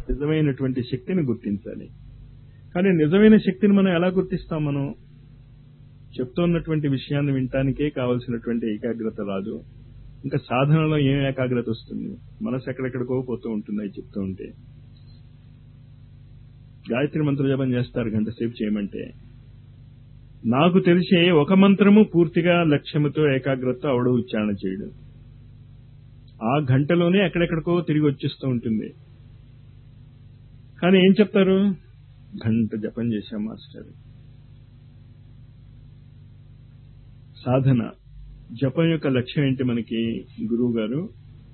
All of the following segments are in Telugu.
నిజమైనటువంటి శక్తిని గుర్తించాలి కానీ నిజమైన శక్తిని మనం ఎలా గుర్తిస్తాం మనం చెప్తున్నటువంటి విషయాన్ని వినటానికే కావలసినటువంటి ఏకాగ్రత రాదు ఇంకా సాధనలో ఏం ఏకాగ్రత వస్తుంది మనసు ఎక్కడెక్కడికో పోతూ ఉంటుంది అది చెప్తూ ఉంటే గాయత్రి మంత్ర జపం చేస్తారు గంట సేపు చేయమంటే నాకు తెలిసే ఒక మంత్రము పూర్తిగా లక్ష్యముతో ఏకాగ్రత అవడు ఉచ్చారణ చేయడు ఆ గంటలోనే ఎక్కడెక్కడికో తిరిగి వచ్చేస్తూ ఉంటుంది కానీ ఏం చెప్తారు గంట జపం చేశాం మాస్టర్ సాధన జపం యొక్క లక్ష్యం ఏంటి మనకి గురువు గారు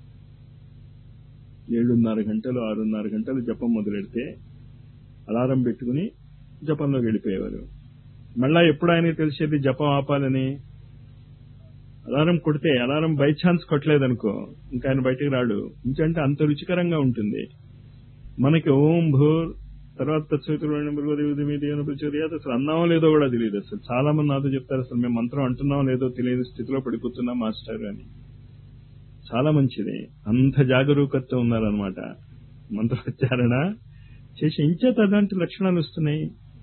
ఏడున్నర గంటలు ఆరున్నర గంటలు జపం మొదలెడితే అలారం పెట్టుకుని జపంలోకి వెళ్ళిపోయేవారు మళ్ళా ఎప్పుడు ఆయన తెలిసేది జపం ఆపాలని అలారం కొడితే అలారం బై ఛాన్స్ కొట్టలేదనుకో ఇంకా ఆయన బయటికి రాడు ఇంకంటే అంత రుచికరంగా ఉంటుంది మనకి ఓం భూర్ తర్వాత తత్సవితుడు అసలు అన్నామో లేదో కూడా తెలియదు అసలు చాలా మంది నాతో చెప్తారు అసలు మేము మంత్రం అంటున్నామో లేదో తెలియని స్థితిలో పడిపోతున్నాం మాస్టర్ అని చాలా మంచిది అంత జాగరూకత ఉన్నారనమాట మంత్రోచ్చారణ చేసి ఇంచేత అలాంటి లక్షణాలు వస్తున్నాయి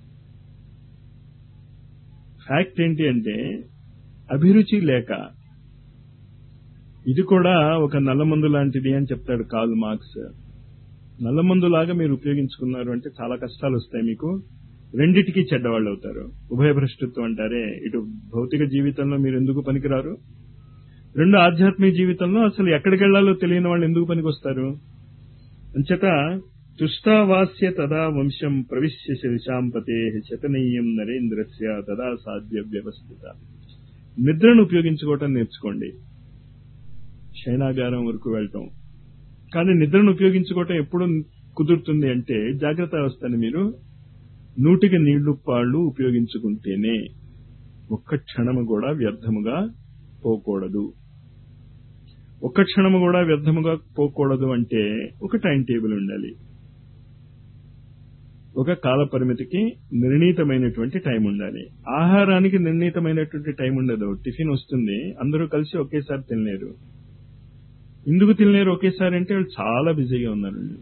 ఫ్యాక్ట్ ఏంటి అంటే అభిరుచి లేక ఇది కూడా ఒక నల్లమందు లాంటిది అని చెప్తాడు కాల్ మార్క్స్ నల్లమందు లాగా మీరు ఉపయోగించుకున్నారు అంటే చాలా కష్టాలు వస్తాయి మీకు రెండిటికి చెడ్డవాళ్ళు అవుతారు ఉభయభ్రష్టత్వం అంటారే ఇటు భౌతిక జీవితంలో మీరు ఎందుకు పనికిరారు రెండు ఆధ్యాత్మిక జీవితంలో అసలు ఎక్కడికి వెళ్లాలో తెలియని వాళ్ళు ఎందుకు పనికి వస్తారు అంచేత తుష్టావాస్య తదా వంశం ప్రవిశ్య శిశాంపతే శతనీయం నరేంద్రస్య తదా సాధ్య వ్యవస్థిత నిద్రను ఉపయోగించుకోవటం నేర్చుకోండి శయనాగారం వరకు వెళ్ళటం కానీ నిద్రను ఉపయోగించుకోవటం ఎప్పుడు కుదురుతుంది అంటే జాగ్రత్త అవస్థని మీరు నూటికి నీళ్లు పాళ్లు ఉపయోగించుకుంటేనే ఒక్క క్షణము కూడా వ్యర్థముగా పోకూడదు ఒక్క క్షణము కూడా వ్యర్థముగా పోకూడదు అంటే ఒక టైం టేబుల్ ఉండాలి ఒక కాల పరిమితికి నిర్ణీతమైనటువంటి టైం ఉండాలి ఆహారానికి నిర్ణీతమైనటువంటి టైం ఉండదు టిఫిన్ వస్తుంది అందరూ కలిసి ఒకేసారి తినలేరు ఎందుకు తినలేరు ఒకేసారి అంటే వాళ్ళు చాలా బిజీగా ఉన్నారండి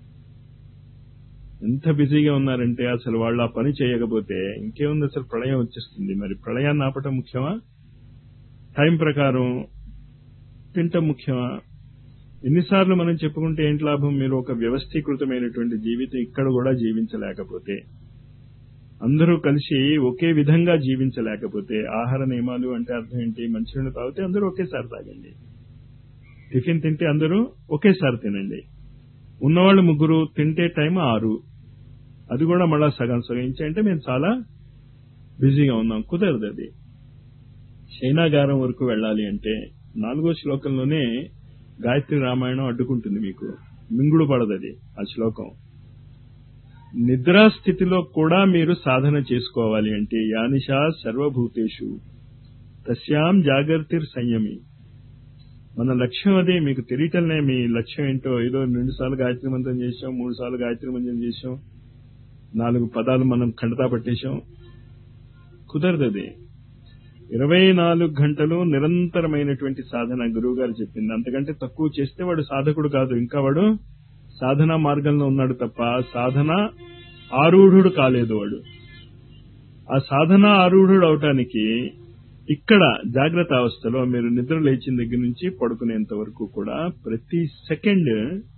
ఎంత బిజీగా ఉన్నారంటే అసలు వాళ్ళు ఆ పని చేయకపోతే ఇంకేముంది అసలు ప్రళయం వచ్చేస్తుంది మరి ప్రళయాన్ని ఆపటం ముఖ్యమా టైం ప్రకారం తింటం ముఖ్యమా ఎన్నిసార్లు మనం చెప్పుకుంటే ఏంటి లాభం మీరు ఒక వ్యవస్థీకృతమైనటువంటి జీవితం ఇక్కడ కూడా జీవించలేకపోతే అందరూ కలిసి ఒకే విధంగా జీవించలేకపోతే ఆహార నియమాలు అంటే అర్థం ఏంటి మంచినీళ్ళు తాగితే అందరూ ఒకేసారి తాగండి టిఫిన్ తింటే అందరూ ఒకేసారి తినండి ఉన్నవాళ్ళు ముగ్గురు తింటే టైం ఆరు అది కూడా మళ్ళా సగం సగం ఇంచి అంటే మేము చాలా బిజీగా ఉన్నాం కుదరదు అది శైనాగారం వరకు వెళ్ళాలి అంటే నాలుగో శ్లోకంలోనే గాయత్రి రామాయణం అడ్డుకుంటుంది మీకు మింగుడు పడదు అది ఆ శ్లోకం నిద్రా స్థితిలో కూడా మీరు సాధన చేసుకోవాలి అంటే యానిషా సర్వభూతేషు తస్యాం జాగర్తిర్ సంయమి మన లక్ష్యం అదే మీకు తెలియటంలే మీ లక్ష్యం ఏంటో ఏదో రెండు సార్లు గాయత్రి మంత్రం చేసాం మూడు సార్లు గాయత్రి మంత్రం చేసాం నాలుగు పదాలు మనం ఖండతా పట్టేశాం కుదరదు అది ఇరవై నాలుగు గంటలు నిరంతరమైనటువంటి సాధన గురువు గారు చెప్పింది అంతకంటే తక్కువ చేస్తే వాడు సాధకుడు కాదు ఇంకా వాడు సాధనా మార్గంలో ఉన్నాడు తప్ప సాధన ఆరూఢుడు కాలేదు వాడు ఆ సాధన ఆరూఢుడు అవటానికి ఇక్కడ జాగ్రత్త అవస్థలో మీరు నిద్ర లేచిన దగ్గర నుంచి పడుకునేంత వరకు కూడా ప్రతి సెకండ్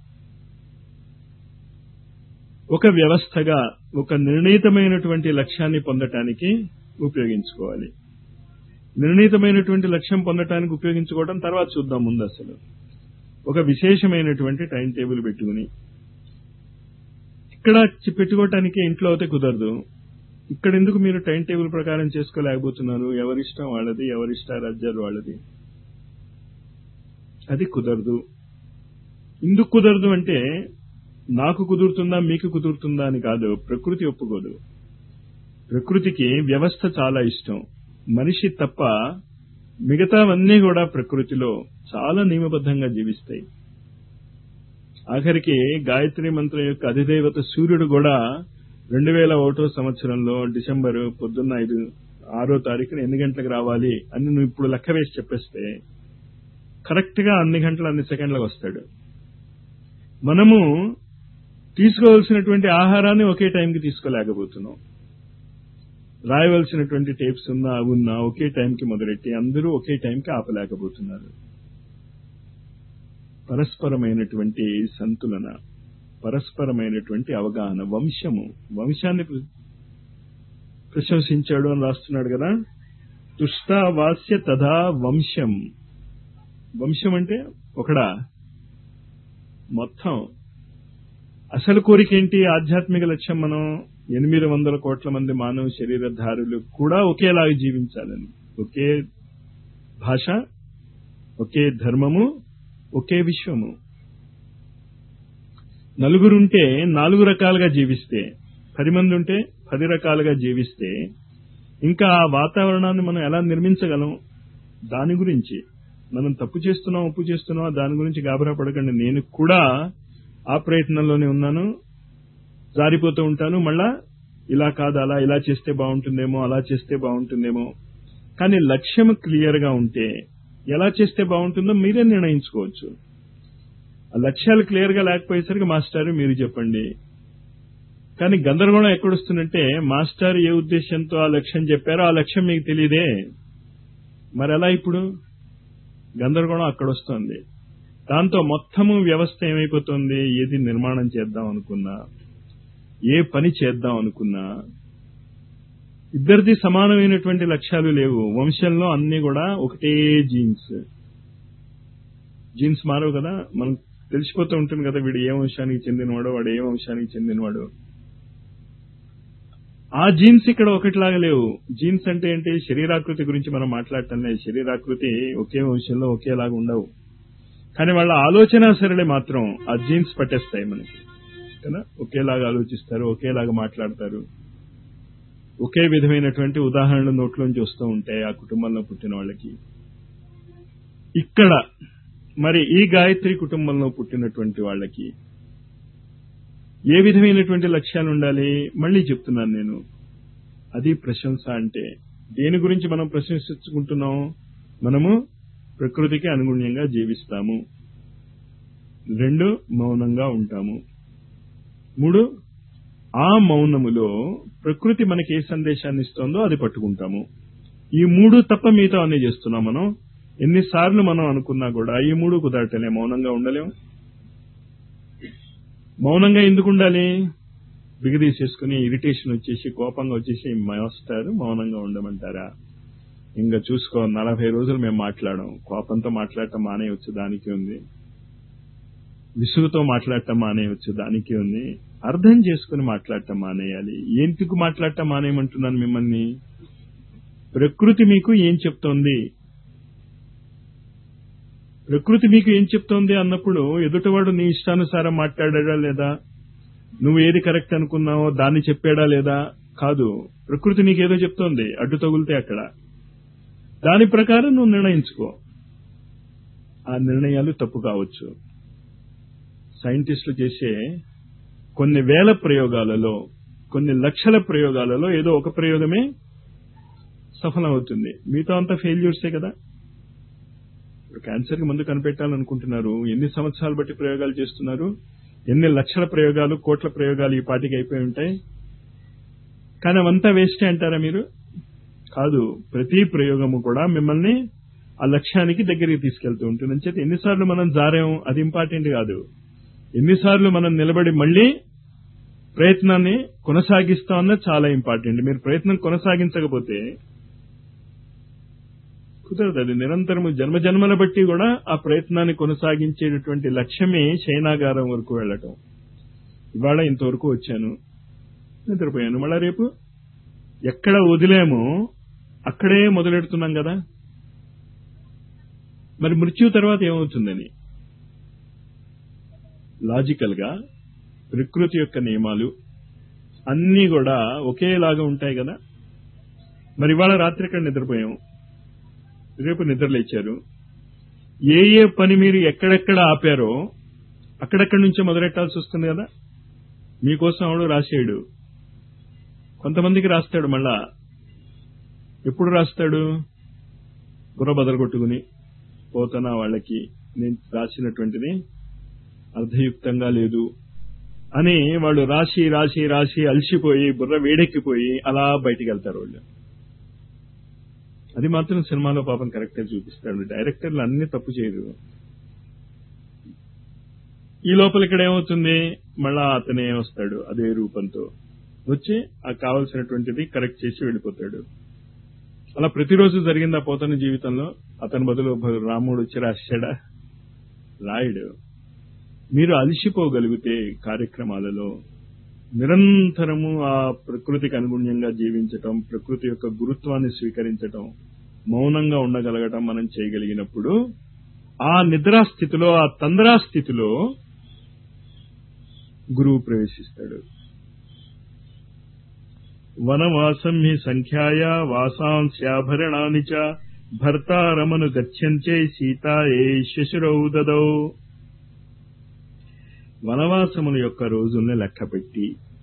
ఒక వ్యవస్థగా ఒక నిర్ణీతమైనటువంటి లక్ష్యాన్ని పొందటానికి ఉపయోగించుకోవాలి నిర్ణీతమైనటువంటి లక్ష్యం పొందటానికి ఉపయోగించుకోవడం తర్వాత చూద్దాం ముందు అసలు ఒక విశేషమైనటువంటి టైం టేబుల్ పెట్టుకుని ఇక్కడ పెట్టుకోవటానికి ఇంట్లో అయితే కుదరదు ఇక్కడ ఎందుకు మీరు టైం టేబుల్ ప్రకారం చేసుకోలేకపోతున్నారు ఎవరిష్టం వాళ్ళది ఎవరిష్ట రాజ్యాలు వాళ్ళది అది కుదరదు ఎందుకు కుదరదు అంటే నాకు కుదురుతుందా మీకు కుదురుతుందా అని కాదు ప్రకృతి ఒప్పుకోదు ప్రకృతికి వ్యవస్థ చాలా ఇష్టం మనిషి తప్ప మిగతావన్నీ కూడా ప్రకృతిలో చాలా నియమబద్ధంగా జీవిస్తాయి ఆఖరికి గాయత్రి మంత్రం యొక్క అధిదేవత సూర్యుడు కూడా రెండు వేల ఒకటో సంవత్సరంలో డిసెంబర్ పొద్దున్న ఐదు ఆరో తారీఖున ఎన్ని గంటలకు రావాలి అని నువ్వు ఇప్పుడు లెక్క వేసి చెప్పేస్తే కరెక్ట్ గా అన్ని గంటలు అన్ని సెకండ్లకు వస్తాడు మనము తీసుకోవాల్సినటువంటి ఆహారాన్ని ఒకే టైంకి తీసుకోలేకపోతున్నాం రాయవలసినటువంటి టేప్స్ ఉన్నా అవి ఉన్నా ఒకే టైంకి మొదలెట్టి అందరూ ఒకే టైంకి ఆపలేకపోతున్నారు పరస్పరమైనటువంటి సంతులన పరస్పరమైనటువంటి అవగాహన వంశము వంశాన్ని ప్రశంసించాడు అని రాస్తున్నాడు కదా తుష్టావాస్య తథా వంశం వంశం అంటే ఒకడా మొత్తం అసలు కోరిక ఏంటి ఆధ్యాత్మిక లక్ష్యం మనం ఎనిమిది వందల కోట్ల మంది మానవ శరీరధారులు కూడా ఒకేలాగా జీవించాలని ఒకే భాష ఒకే ధర్మము ఒకే విశ్వము నలుగురుంటే నాలుగు రకాలుగా జీవిస్తే పది మంది ఉంటే పది రకాలుగా జీవిస్తే ఇంకా ఆ వాతావరణాన్ని మనం ఎలా నిర్మించగలం దాని గురించి మనం తప్పు చేస్తున్నాం ఉప్పు చేస్తున్నాం దాని గురించి గాబరా పడకండి నేను కూడా ఆ ప్రయత్నంలోనే ఉన్నాను జారిపోతూ ఉంటాను మళ్ళా ఇలా కాదు అలా ఇలా చేస్తే బాగుంటుందేమో అలా చేస్తే బాగుంటుందేమో కానీ లక్ష్యం క్లియర్ గా ఉంటే ఎలా చేస్తే బాగుంటుందో మీరే నిర్ణయించుకోవచ్చు ఆ లక్ష్యాలు క్లియర్ గా లేకపోయేసరికి మాస్టర్ మీరు చెప్పండి కానీ గందరగోళం ఎక్కడొస్తుందంటే మాస్టర్ ఏ ఉద్దేశంతో ఆ లక్ష్యం చెప్పారో ఆ లక్ష్యం మీకు తెలియదే మరి ఎలా ఇప్పుడు గందరగోళం అక్కడ వస్తుంది దాంతో మొత్తము వ్యవస్థ ఏమైపోతుంది ఏది నిర్మాణం చేద్దాం అనుకున్నా ఏ పని చేద్దాం అనుకున్నా ఇద్దరిది సమానమైనటువంటి లక్ష్యాలు లేవు వంశంలో అన్ని కూడా ఒకటే జీన్స్ జీన్స్ మారవు కదా మనం తెలిసిపోతూ ఉంటుంది కదా వీడు ఏ వంశానికి చెందినవాడు వాడు ఏ వంశానికి చెందినవాడు ఆ జీన్స్ ఇక్కడ ఒకటిలాగా లేవు జీన్స్ అంటే ఏంటి శరీరాకృతి గురించి మనం మాట్లాడటం లేదు శరీరాకృతి ఒకే వంశంలో ఒకేలాగా ఉండవు కానీ వాళ్ళ ఆలోచన సరళి మాత్రం ఆ జీన్స్ పట్టేస్తాయి మనకి కదా ఒకేలాగా ఆలోచిస్తారు ఒకేలాగా మాట్లాడతారు ఒకే విధమైనటువంటి ఉదాహరణలు నోట్లోంచి వస్తూ ఉంటాయి ఆ కుటుంబంలో పుట్టిన వాళ్ళకి ఇక్కడ మరి ఈ గాయత్రి కుటుంబంలో పుట్టినటువంటి వాళ్ళకి ఏ విధమైనటువంటి లక్ష్యాలు ఉండాలి మళ్ళీ చెప్తున్నాను నేను అది ప్రశంస అంటే దేని గురించి మనం ప్రశంసించుకుంటున్నాం మనము ప్రకృతికి అనుగుణ్యంగా జీవిస్తాము రెండు మౌనంగా ఉంటాము మూడు ఆ మౌనములో ప్రకృతి మనకి ఏ సందేశాన్ని ఇస్తోందో అది పట్టుకుంటాము ఈ మూడు తప్ప మిగతా అన్ని చేస్తున్నాం మనం ఎన్నిసార్లు మనం అనుకున్నా కూడా ఈ మూడు కుదరటలే మౌనంగా ఉండలేం మౌనంగా ఎందుకు ఉండాలి బిగదీసేసుకుని ఇరిటేషన్ వచ్చేసి కోపంగా వచ్చేసి మాస్టర్ మౌనంగా ఉండమంటారా ఇంకా చూసుకో నలభై రోజులు మేము మాట్లాడాం కోపంతో మాట్లాడటం మానేయవచ్చు దానికి ఉంది విసుగుతో మాట్లాడటం మానేయవచ్చు దానికి ఉంది అర్థం చేసుకుని మాట్లాడటం మానేయాలి ఎందుకు మాట్లాడటం మానేయమంటున్నాను మిమ్మల్ని ప్రకృతి మీకు ఏం చెప్తోంది ప్రకృతి మీకు ఏం చెప్తోంది అన్నప్పుడు ఎదుటివాడు నీ ఇష్టానుసారం మాట్లాడాడా లేదా నువ్వు ఏది కరెక్ట్ అనుకున్నావో దాన్ని చెప్పాడా లేదా కాదు ప్రకృతి నీకేదో చెప్తోంది అడ్డు తగులితే అక్కడ దాని ప్రకారం నువ్వు నిర్ణయించుకో ఆ నిర్ణయాలు తప్పు కావచ్చు సైంటిస్టులు చేసే కొన్ని వేల ప్రయోగాలలో కొన్ని లక్షల ప్రయోగాలలో ఏదో ఒక ప్రయోగమే సఫలమవుతుంది మిగతా అంతా ఫెయిల్యూర్సే కదా ఇప్పుడు క్యాన్సర్ కి ముందు కనిపెట్టాలనుకుంటున్నారు ఎన్ని సంవత్సరాలు బట్టి ప్రయోగాలు చేస్తున్నారు ఎన్ని లక్షల ప్రయోగాలు కోట్ల ప్రయోగాలు ఈ పాటికి అయిపోయి ఉంటాయి కానీ అవంతా వేస్టే అంటారా మీరు కాదు ప్రతి ప్రయోగము కూడా మిమ్మల్ని ఆ లక్ష్యానికి దగ్గరికి తీసుకెళ్తూ ఉంటుంది అంచేత ఎన్నిసార్లు మనం జారాం అది ఇంపార్టెంట్ కాదు ఎన్నిసార్లు మనం నిలబడి మళ్ళీ ప్రయత్నాన్ని కొనసాగిస్తామన్నది చాలా ఇంపార్టెంట్ మీరు ప్రయత్నం కొనసాగించకపోతే కుదరదు అది నిరంతరము జన్మ జన్మల బట్టి కూడా ఆ ప్రయత్నాన్ని కొనసాగించేటటువంటి లక్ష్యమే శయనాగారం వరకు వెళ్ళటం ఇవాళ ఇంతవరకు వచ్చాను నిద్రపోయాను మళ్ళా రేపు ఎక్కడ వదిలేమో అక్కడే మొదలెడుతున్నాం కదా మరి మృత్యు తర్వాత ఏమవుతుందని లాజికల్ గా ప్రకృతి యొక్క నియమాలు అన్నీ కూడా ఒకేలాగా ఉంటాయి కదా మరి ఇవాళ రాత్రి ఇక్కడ నిద్రపోయాం రేపు నిద్రలేచారు ఏ ఏ పని మీరు ఎక్కడెక్కడ ఆపారో అక్కడెక్కడి నుంచో మొదలెట్టాల్సి వస్తుంది కదా మీకోసం ఆవిడ రాసేయడు కొంతమందికి రాస్తాడు మళ్ళా ఎప్పుడు రాస్తాడు బుర్ర బదలగొట్టుకుని పోతున్నా వాళ్ళకి నేను రాసినటువంటిది అర్థయుక్తంగా లేదు అని వాళ్ళు రాసి రాసి రాసి అలసిపోయి బుర్ర వేడెక్కిపోయి అలా బయటికి వెళ్తారు వాళ్ళు అది మాత్రం సినిమాలో పాపం కరెక్ట్గా చూపిస్తాడు డైరెక్టర్లు అన్ని తప్పు చేయరు ఈ లోపల ఇక్కడ ఏమవుతుంది మళ్ళా అతనే వస్తాడు అదే రూపంతో వచ్చి ఆ కావలసినటువంటిది కరెక్ట్ చేసి వెళ్ళిపోతాడు అలా ప్రతిరోజు జరిగిందా పోతన జీవితంలో అతని బదులు రాముడు వచ్చి రాశాడా రాయుడు మీరు అలసిపోగలిగితే కార్యక్రమాలలో నిరంతరము ఆ ప్రకృతికి అనుగుణ్యంగా జీవించటం ప్రకృతి యొక్క గురుత్వాన్ని స్వీకరించటం మౌనంగా ఉండగలగటం మనం చేయగలిగినప్పుడు ఆ నిద్రాస్థితిలో ఆ తంద్రాస్థితిలో గురువు ప్రవేశిస్తాడు వనవాసం హి సంఖ్యాయ వాసాంశ్యాభరణాని చ భర్తారమను గచ్చంచే సీతా ఏ శశురౌ దదౌ వనవాసముల యొక్క రోజుల్ని లెక్కపెట్టి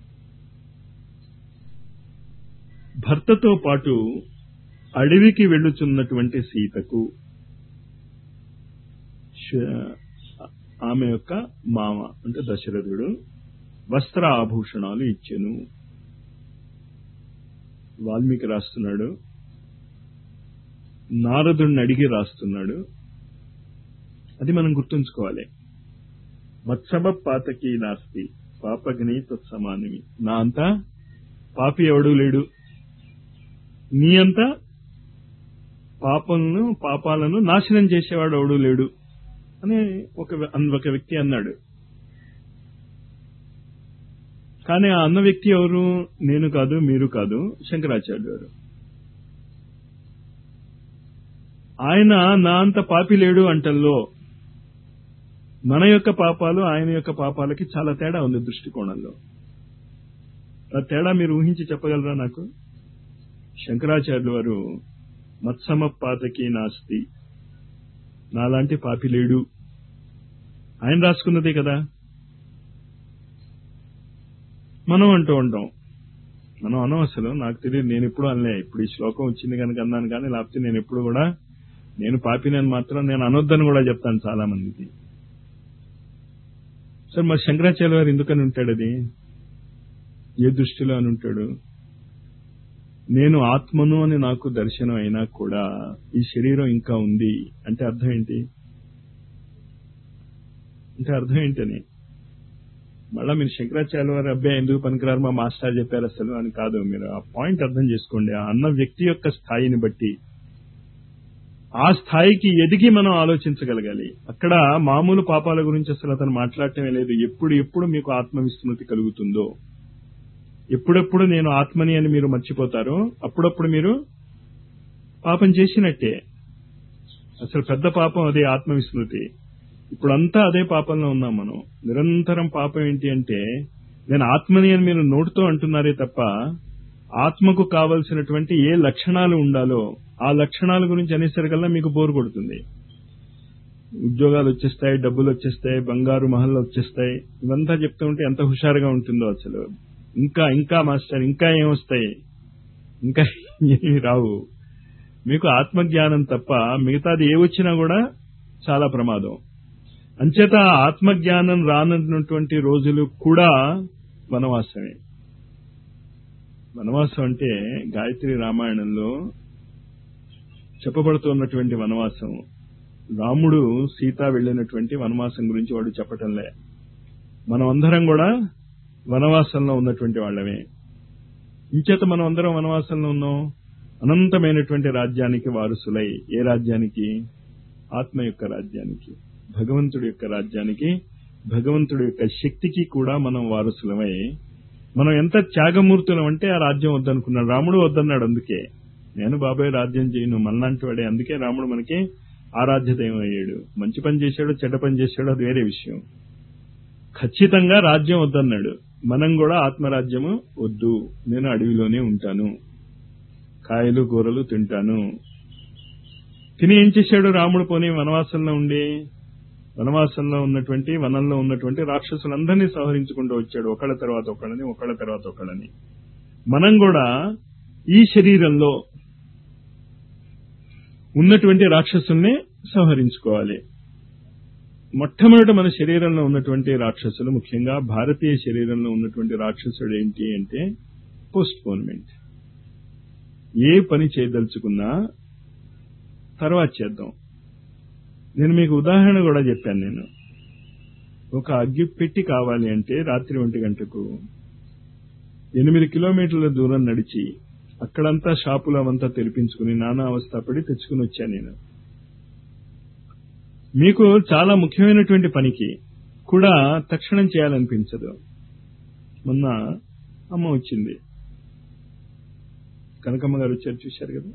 భర్తతో పాటు అడవికి వెళ్ళుచున్నటువంటి సీతకు ఆమె యొక్క మామ అంటే దశరథుడు వస్త్ర ఆభూషణాలు ఇచ్చెను వాల్మీకి రాస్తున్నాడు నారదుడిని అడిగి రాస్తున్నాడు అది మనం గుర్తుంచుకోవాలి మత్సమ పాతకి నాస్తి పాపగ్ని తత్సమానమి నా అంతా పాపి ఎవడు లేడు నీ అంతా పాపలను పాపాలను నాశనం చేసేవాడు ఎవడు లేడు అని ఒక ఒక వ్యక్తి అన్నాడు కానీ ఆ అన్న వ్యక్తి ఎవరు నేను కాదు మీరు కాదు శంకరాచార్య గారు ఆయన నా అంత పాపి లేడు అంటల్లో మన యొక్క పాపాలు ఆయన యొక్క పాపాలకి చాలా తేడా ఉంది దృష్టికోణంలో ఆ తేడా మీరు ఊహించి చెప్పగలరా నాకు శంకరాచార్యులు వారు మత్సమ పాతకి నాస్తి నాలాంటి పాపి లేడు ఆయన రాసుకున్నదే కదా మనం అంటూ ఉంటాం మనం అనం అసలు నాకు తెలియదు నేను ఎప్పుడు అనలే ఇప్పుడు ఈ శ్లోకం వచ్చింది కనుక అన్నాను కానీ లేకపోతే నేను ఎప్పుడు కూడా నేను పాపినని మాత్రం నేను అనొద్దని కూడా చెప్తాను చాలా మందికి సార్ మరి శంకరాచార్య వారు ఎందుకని ఉంటాడు అది ఏ దృష్టిలో అని ఉంటాడు నేను ఆత్మను అని నాకు దర్శనం అయినా కూడా ఈ శరీరం ఇంకా ఉంది అంటే అర్థం ఏంటి అంటే అర్థం ఏంటని మళ్ళా మీరు శంకరాచార్య వారి అబ్బాయి ఎందుకు పనికిరారు మా మాస్టర్ చెప్పారు అసలు అని కాదు మీరు ఆ పాయింట్ అర్థం చేసుకోండి ఆ అన్న వ్యక్తి యొక్క స్థాయిని బట్టి ఆ స్థాయికి ఎదిగి మనం ఆలోచించగలగాలి అక్కడ మామూలు పాపాల గురించి అసలు అతను మాట్లాడటమే లేదు ఎప్పుడు ఎప్పుడు మీకు ఆత్మవిస్మృతి కలుగుతుందో ఎప్పుడెప్పుడు నేను ఆత్మని అని మీరు మర్చిపోతారో అప్పుడప్పుడు మీరు పాపం చేసినట్టే అసలు పెద్ద పాపం అదే ఆత్మవిస్మృతి ఇప్పుడంతా అదే పాపంలో ఉన్నాం మనం నిరంతరం పాపం ఏంటి అంటే నేను ఆత్మని అని మీరు నోటితో అంటున్నారే తప్ప ఆత్మకు కావలసినటువంటి ఏ లక్షణాలు ఉండాలో ఆ లక్షణాల గురించి అనేసరికల్లా మీకు బోరు కొడుతుంది ఉద్యోగాలు వచ్చేస్తాయి డబ్బులు వచ్చేస్తాయి బంగారు మహల్లు వచ్చేస్తాయి ఇవంతా చెప్తూ ఉంటే ఎంత హుషారుగా ఉంటుందో అసలు ఇంకా ఇంకా మాస్టర్ ఇంకా ఏమొస్తాయి ఇంకా ఏమి రావు మీకు ఆత్మజ్ఞానం తప్ప మిగతాది ఏ వచ్చినా కూడా చాలా ప్రమాదం అంచేత ఆత్మజ్ఞానం రానటువంటి రోజులు కూడా వనవాసమే వనవాసం అంటే గాయత్రి రామాయణంలో చెప్పబడుతున్నటువంటి వనవాసం రాముడు సీత వెళ్ళినటువంటి వనవాసం గురించి వాడు చెప్పటంలే మనం అందరం కూడా వనవాసంలో ఉన్నటువంటి వాళ్ళమే ఇంచేత మనం అందరం వనవాసంలో ఉన్నాం అనంతమైనటువంటి రాజ్యానికి వారసులై ఏ రాజ్యానికి ఆత్మ యొక్క రాజ్యానికి భగవంతుడి యొక్క రాజ్యానికి భగవంతుడి యొక్క శక్తికి కూడా మనం వారసులమై మనం ఎంత త్యాగమూర్తులం అంటే ఆ రాజ్యం వద్దనుకున్నాడు రాముడు వద్దన్నాడు అందుకే నేను బాబాయ్ రాజ్యం చేయను మనలాంటి వాడే అందుకే రాముడు మనకి ఆరాధ్యదయం అయ్యాడు మంచి పని చేశాడు చెడ్డ పని చేశాడు అది వేరే విషయం ఖచ్చితంగా రాజ్యం వద్దన్నాడు మనం కూడా ఆత్మరాజ్యము వద్దు నేను అడవిలోనే ఉంటాను కాయలు కూరలు తింటాను తిని ఏం చేశాడు రాముడు పోనీ వనవాసంలో ఉండి వనవాసంలో ఉన్నటువంటి వనంలో ఉన్నటువంటి రాక్షసులందరినీ సంహరించుకుంటూ వచ్చాడు ఒకళ్ళ తర్వాత ఒకళ్ళని ఒకళ్ళ తర్వాత ఒకళ్ళని మనం కూడా ఈ శరీరంలో ఉన్నటువంటి రాక్షసుల్ని సంహరించుకోవాలి మొట్టమొదట మన శరీరంలో ఉన్నటువంటి రాక్షసులు ముఖ్యంగా భారతీయ శరీరంలో ఉన్నటువంటి రాక్షసుడు ఏంటి అంటే పోస్ట్ పోన్మెంట్ ఏ పని చేయదలుచుకున్నా తర్వాత చేద్దాం నేను మీకు ఉదాహరణ కూడా చెప్పాను నేను ఒక అగ్గి పెట్టి కావాలి అంటే రాత్రి ఒంటి గంటకు ఎనిమిది కిలోమీటర్ల దూరం నడిచి అక్కడంతా షాపులు అవంతా తెరిపించుకుని నానా అవస్థ పడి తెచ్చుకుని వచ్చాను నేను మీకు చాలా ముఖ్యమైనటువంటి పనికి కూడా తక్షణం చేయాలనిపించదు మొన్న అమ్మ వచ్చింది కనకమ్మ గారు వచ్చారు చూశారు కదా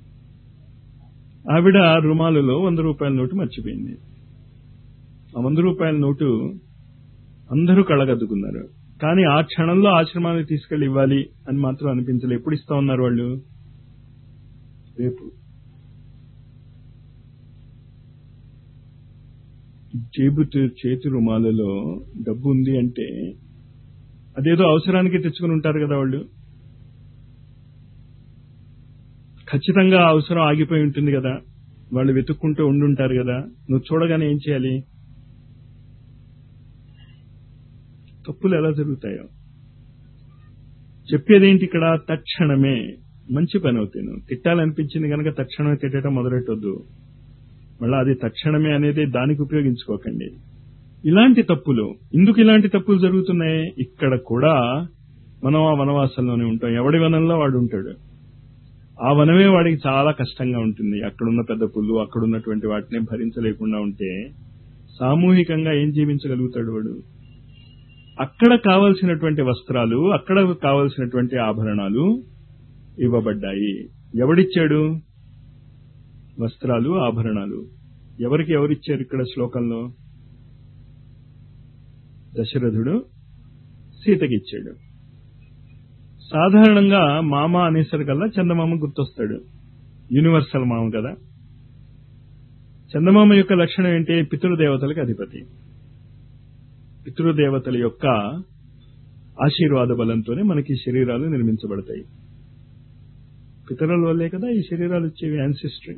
ఆవిడ రుమాలులో వంద రూపాయల నోటు మర్చిపోయింది ఆ వంద రూపాయల నోటు అందరూ కళ్ళగద్దుకున్నారు కానీ ఆ క్షణంలో ఆశ్రమానికి తీసుకెళ్లి ఇవ్వాలి అని మాత్రం అనిపించలే ఎప్పుడు ఇస్తా ఉన్నారు వాళ్ళు రేపు జేబు చేతి రుమాలలో డబ్బు ఉంది అంటే అదేదో అవసరానికి తెచ్చుకుని ఉంటారు కదా వాళ్ళు ఖచ్చితంగా అవసరం ఆగిపోయి ఉంటుంది కదా వాళ్ళు వెతుక్కుంటూ ఉండుంటారు కదా నువ్వు చూడగానే ఏం చేయాలి తప్పులు ఎలా జరుగుతాయో చెప్పేదేంటి ఇక్కడ తక్షణమే మంచి పని అవుతాయి నువ్వు తిట్టాలనిపించింది కనుక తక్షణమే తిట్టడం మొదలెట్టొద్దు మళ్ళీ అది తక్షణమే అనేది దానికి ఉపయోగించుకోకండి ఇలాంటి తప్పులు ఎందుకు ఇలాంటి తప్పులు జరుగుతున్నాయి ఇక్కడ కూడా మనం ఆ వనవాసంలోనే ఉంటాం ఎవడి వనంలో వాడు ఉంటాడు ఆ వనమే వాడికి చాలా కష్టంగా ఉంటుంది అక్కడున్న పెద్ద పుల్లు అక్కడున్నటువంటి వాటిని భరించలేకుండా ఉంటే సామూహికంగా ఏం జీవించగలుగుతాడు వాడు అక్కడ కావలసినటువంటి వస్త్రాలు అక్కడ కావలసినటువంటి ఆభరణాలు ఇవ్వబడ్డాయి ఎవడిచ్చాడు వస్త్రాలు ఆభరణాలు ఎవరికి ఎవరిచ్చారు ఇక్కడ శ్లోకంలో దశరథుడు సీతకిచ్చాడు సాధారణంగా మామ అనేసరికల్లా చందమామ గుర్తొస్తాడు యూనివర్సల్ మామ కదా చందమామ యొక్క లక్షణం ఏంటి పితృదేవతలకు అధిపతి పితృదేవతల యొక్క ఆశీర్వాద బలంతోనే మనకి శరీరాలు నిర్మించబడతాయి పితరుల వల్లే కదా ఈ శరీరాలు వచ్చేవి యాన్సిస్ట్రీ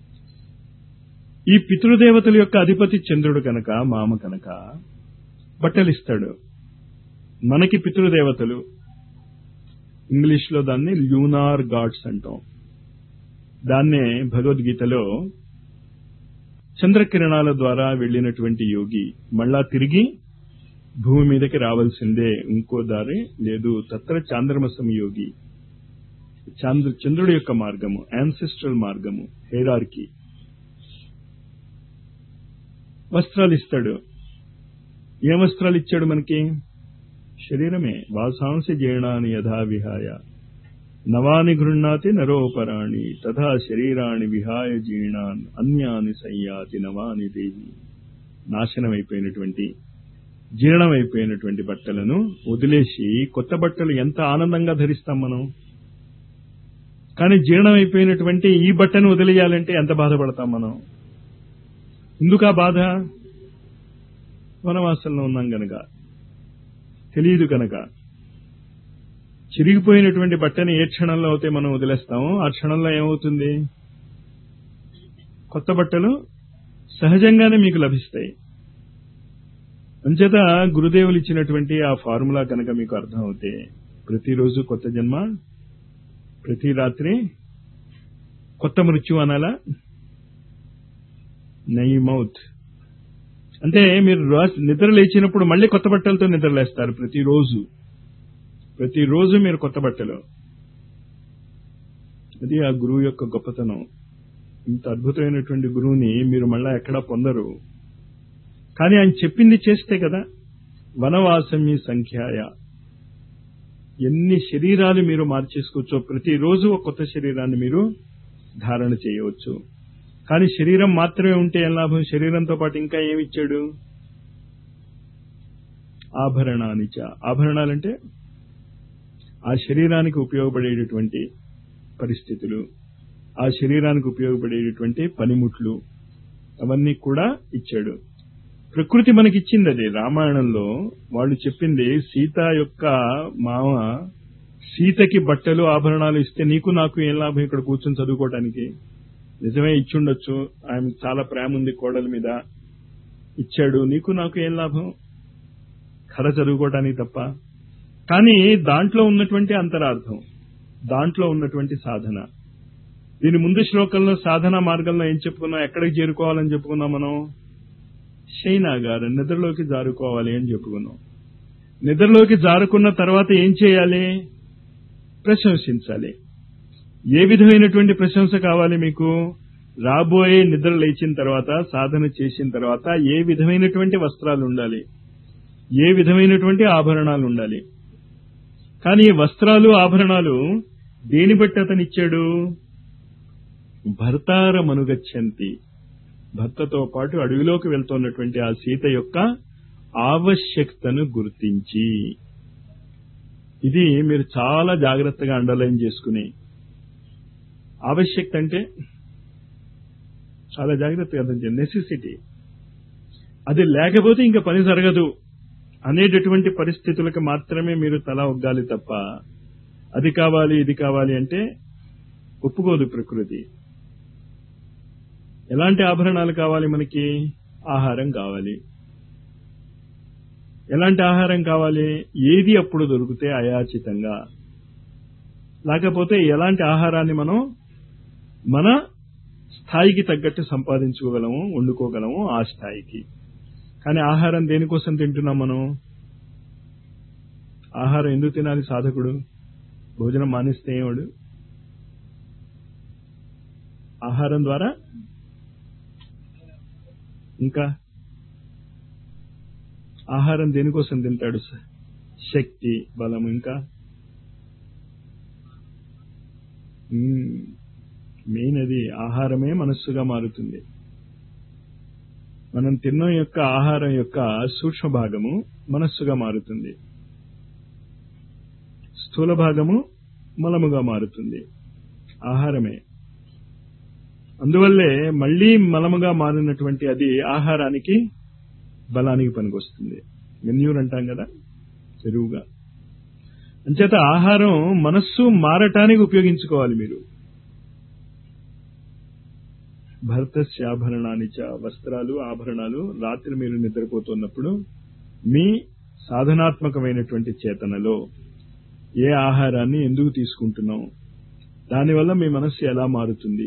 ఈ పితృదేవతల యొక్క అధిపతి చంద్రుడు కనుక మామ కనుక బట్టలిస్తాడు మనకి పితృదేవతలు ఇంగ్లీష్ లో దాన్ని ల్యూనార్ గాడ్స్ అంటాం దాన్నే భగవద్గీతలో చంద్రకిరణాల ద్వారా వెళ్లినటువంటి యోగి మళ్ళా తిరిగి భూమి మీదకి రావాల్సిందే ఇంకో దారి లేదు తత్ర చాంద్రమసం యోగి చాంద్ర చంద్రుడి యొక్క మార్గము యాన్సిస్ట్రల్ మార్గము హేరార్కి వస్త్రాలు ఇస్తాడు ఏ వస్త్రాలు ఇచ్చాడు మనకి శరీరమే వాసాంసి జీర్ణాని యథా విహాయ నవాని గృహ్ణాతి నరోపరాణి తథా శరీరాన్ని విహాయ జీర్ణాన్ అన్యాని సయ్యాతి నవాని దేవి నాశనమైపోయినటువంటి జీర్ణమైపోయినటువంటి బట్టలను వదిలేసి కొత్త బట్టలు ఎంత ఆనందంగా ధరిస్తాం మనం కానీ జీర్ణమైపోయినటువంటి ఈ బట్టను వదిలేయాలంటే ఎంత బాధపడతాం మనం ఎందుకు ఆ బాధ వనవాసంలో ఉన్నాం గనక తెలియదు కనుక చిరిగిపోయినటువంటి బట్టని ఏ క్షణంలో అయితే మనం వదిలేస్తామో ఆ క్షణంలో ఏమవుతుంది కొత్త బట్టలు సహజంగానే మీకు లభిస్తాయి అంచేత గురుదేవులు ఇచ్చినటువంటి ఆ ఫార్ములా కనుక మీకు అర్థం అవుతే ప్రతిరోజు కొత్త జన్మ ప్రతి రాత్రి కొత్త మృత్యు అనాలా నై మౌత్ అంటే మీరు నిద్ర లేచినప్పుడు మళ్ళీ కొత్త బట్టలతో నిద్రలేస్తారు ప్రతిరోజు ప్రతిరోజు మీరు కొత్త బట్టలు అది ఆ గురువు యొక్క గొప్పతనం ఇంత అద్భుతమైనటువంటి గురువుని మీరు మళ్ళా ఎక్కడా పొందరు కానీ ఆయన చెప్పింది చేస్తే కదా వనవాసమి సంఖ్యాయ ఎన్ని శరీరాలు మీరు మార్చేసుకోవచ్చో ప్రతిరోజు ఒక కొత్త శరీరాన్ని మీరు ధారణ చేయవచ్చు కానీ శరీరం మాత్రమే ఉంటే ఏం లాభం శరీరంతో పాటు ఇంకా ఏమిచ్చాడు ఆభరణానిచ ఆభరణాలంటే ఆ శరీరానికి ఉపయోగపడేటటువంటి పరిస్థితులు ఆ శరీరానికి ఉపయోగపడేటటువంటి పనిముట్లు అవన్నీ కూడా ఇచ్చాడు ప్రకృతి మనకిచ్చింది అది రామాయణంలో వాళ్ళు చెప్పింది సీత యొక్క మామ సీతకి బట్టలు ఆభరణాలు ఇస్తే నీకు నాకు ఏం లాభం ఇక్కడ కూర్చొని చదువుకోవటానికి నిజమే ఇచ్చుండొచ్చు ఆయన చాలా ప్రేమ ఉంది కోడల మీద ఇచ్చాడు నీకు నాకు ఏం లాభం కథ చదువుకోవటానికి తప్ప కానీ దాంట్లో ఉన్నటువంటి అంతరార్థం దాంట్లో ఉన్నటువంటి సాధన దీని ముందు శ్లోకంలో సాధన మార్గంలో ఏం చెప్పుకున్నాం ఎక్కడికి చేరుకోవాలని చెప్పుకున్నాం మనం షైనా గారు నిద్రలోకి జారుకోవాలి అని చెప్పుకున్నాం నిద్రలోకి జారుకున్న తర్వాత ఏం చేయాలి ప్రశంసించాలి ఏ విధమైనటువంటి ప్రశంస కావాలి మీకు రాబోయే నిద్ర లేచిన తర్వాత సాధన చేసిన తర్వాత ఏ విధమైనటువంటి వస్త్రాలు ఉండాలి ఏ విధమైనటువంటి ఆభరణాలు ఉండాలి కానీ ఈ వస్త్రాలు ఆభరణాలు దేని బట్టి అతను ఇచ్చాడు భర్తార మనుగచ్చంతి భర్తతో పాటు అడవిలోకి వెళ్తున్నటువంటి ఆ సీత యొక్క ఆవశ్యకతను గుర్తించి ఇది మీరు చాలా జాగ్రత్తగా అండర్లైన్ చేసుకుని ఆవశ్యకత అంటే చాలా జాగ్రత్తగా అర్థం చేయండి నెసెసిటీ అది లేకపోతే ఇంకా పని జరగదు అనేటటువంటి పరిస్థితులకు మాత్రమే మీరు తల ఒగ్గాలి తప్ప అది కావాలి ఇది కావాలి అంటే ఒప్పుకోదు ప్రకృతి ఎలాంటి ఆభరణాలు కావాలి మనకి ఆహారం కావాలి ఎలాంటి ఆహారం కావాలి ఏది అప్పుడు దొరికితే అయాచితంగా లేకపోతే ఎలాంటి ఆహారాన్ని మనం మన స్థాయికి తగ్గట్టు సంపాదించుకోగలము వండుకోగలము ఆ స్థాయికి కానీ ఆహారం దేనికోసం తింటున్నాం మనం ఆహారం ఎందుకు తినాలి సాధకుడు భోజనం మానేస్తే ఏవాడు ఆహారం ద్వారా ఇంకా ఆహారం దేనికోసం తింటాడు శక్తి బలం ఇంకా మెయిన్ అది ఆహారమే మనస్సుగా మారుతుంది మనం తిన్న యొక్క ఆహారం యొక్క సూక్ష్మ భాగము మనస్సుగా మారుతుంది స్థూల భాగము మలముగా మారుతుంది ఆహారమే అందువల్లే మళ్లీ మలముగా మారినటువంటి అది ఆహారానికి బలానికి పనికొస్తుంది వెన్యూర్ అంటాం కదా చెరువుగా అంచేత ఆహారం మనస్సు మారటానికి ఉపయోగించుకోవాలి మీరు భర్తస్యాభరణాన్ని చ వస్త్రాలు ఆభరణాలు రాత్రి మీరు నిద్రపోతున్నప్పుడు మీ సాధనాత్మకమైనటువంటి చేతనలో ఏ ఆహారాన్ని ఎందుకు తీసుకుంటున్నాం దానివల్ల మీ మనస్సు ఎలా మారుతుంది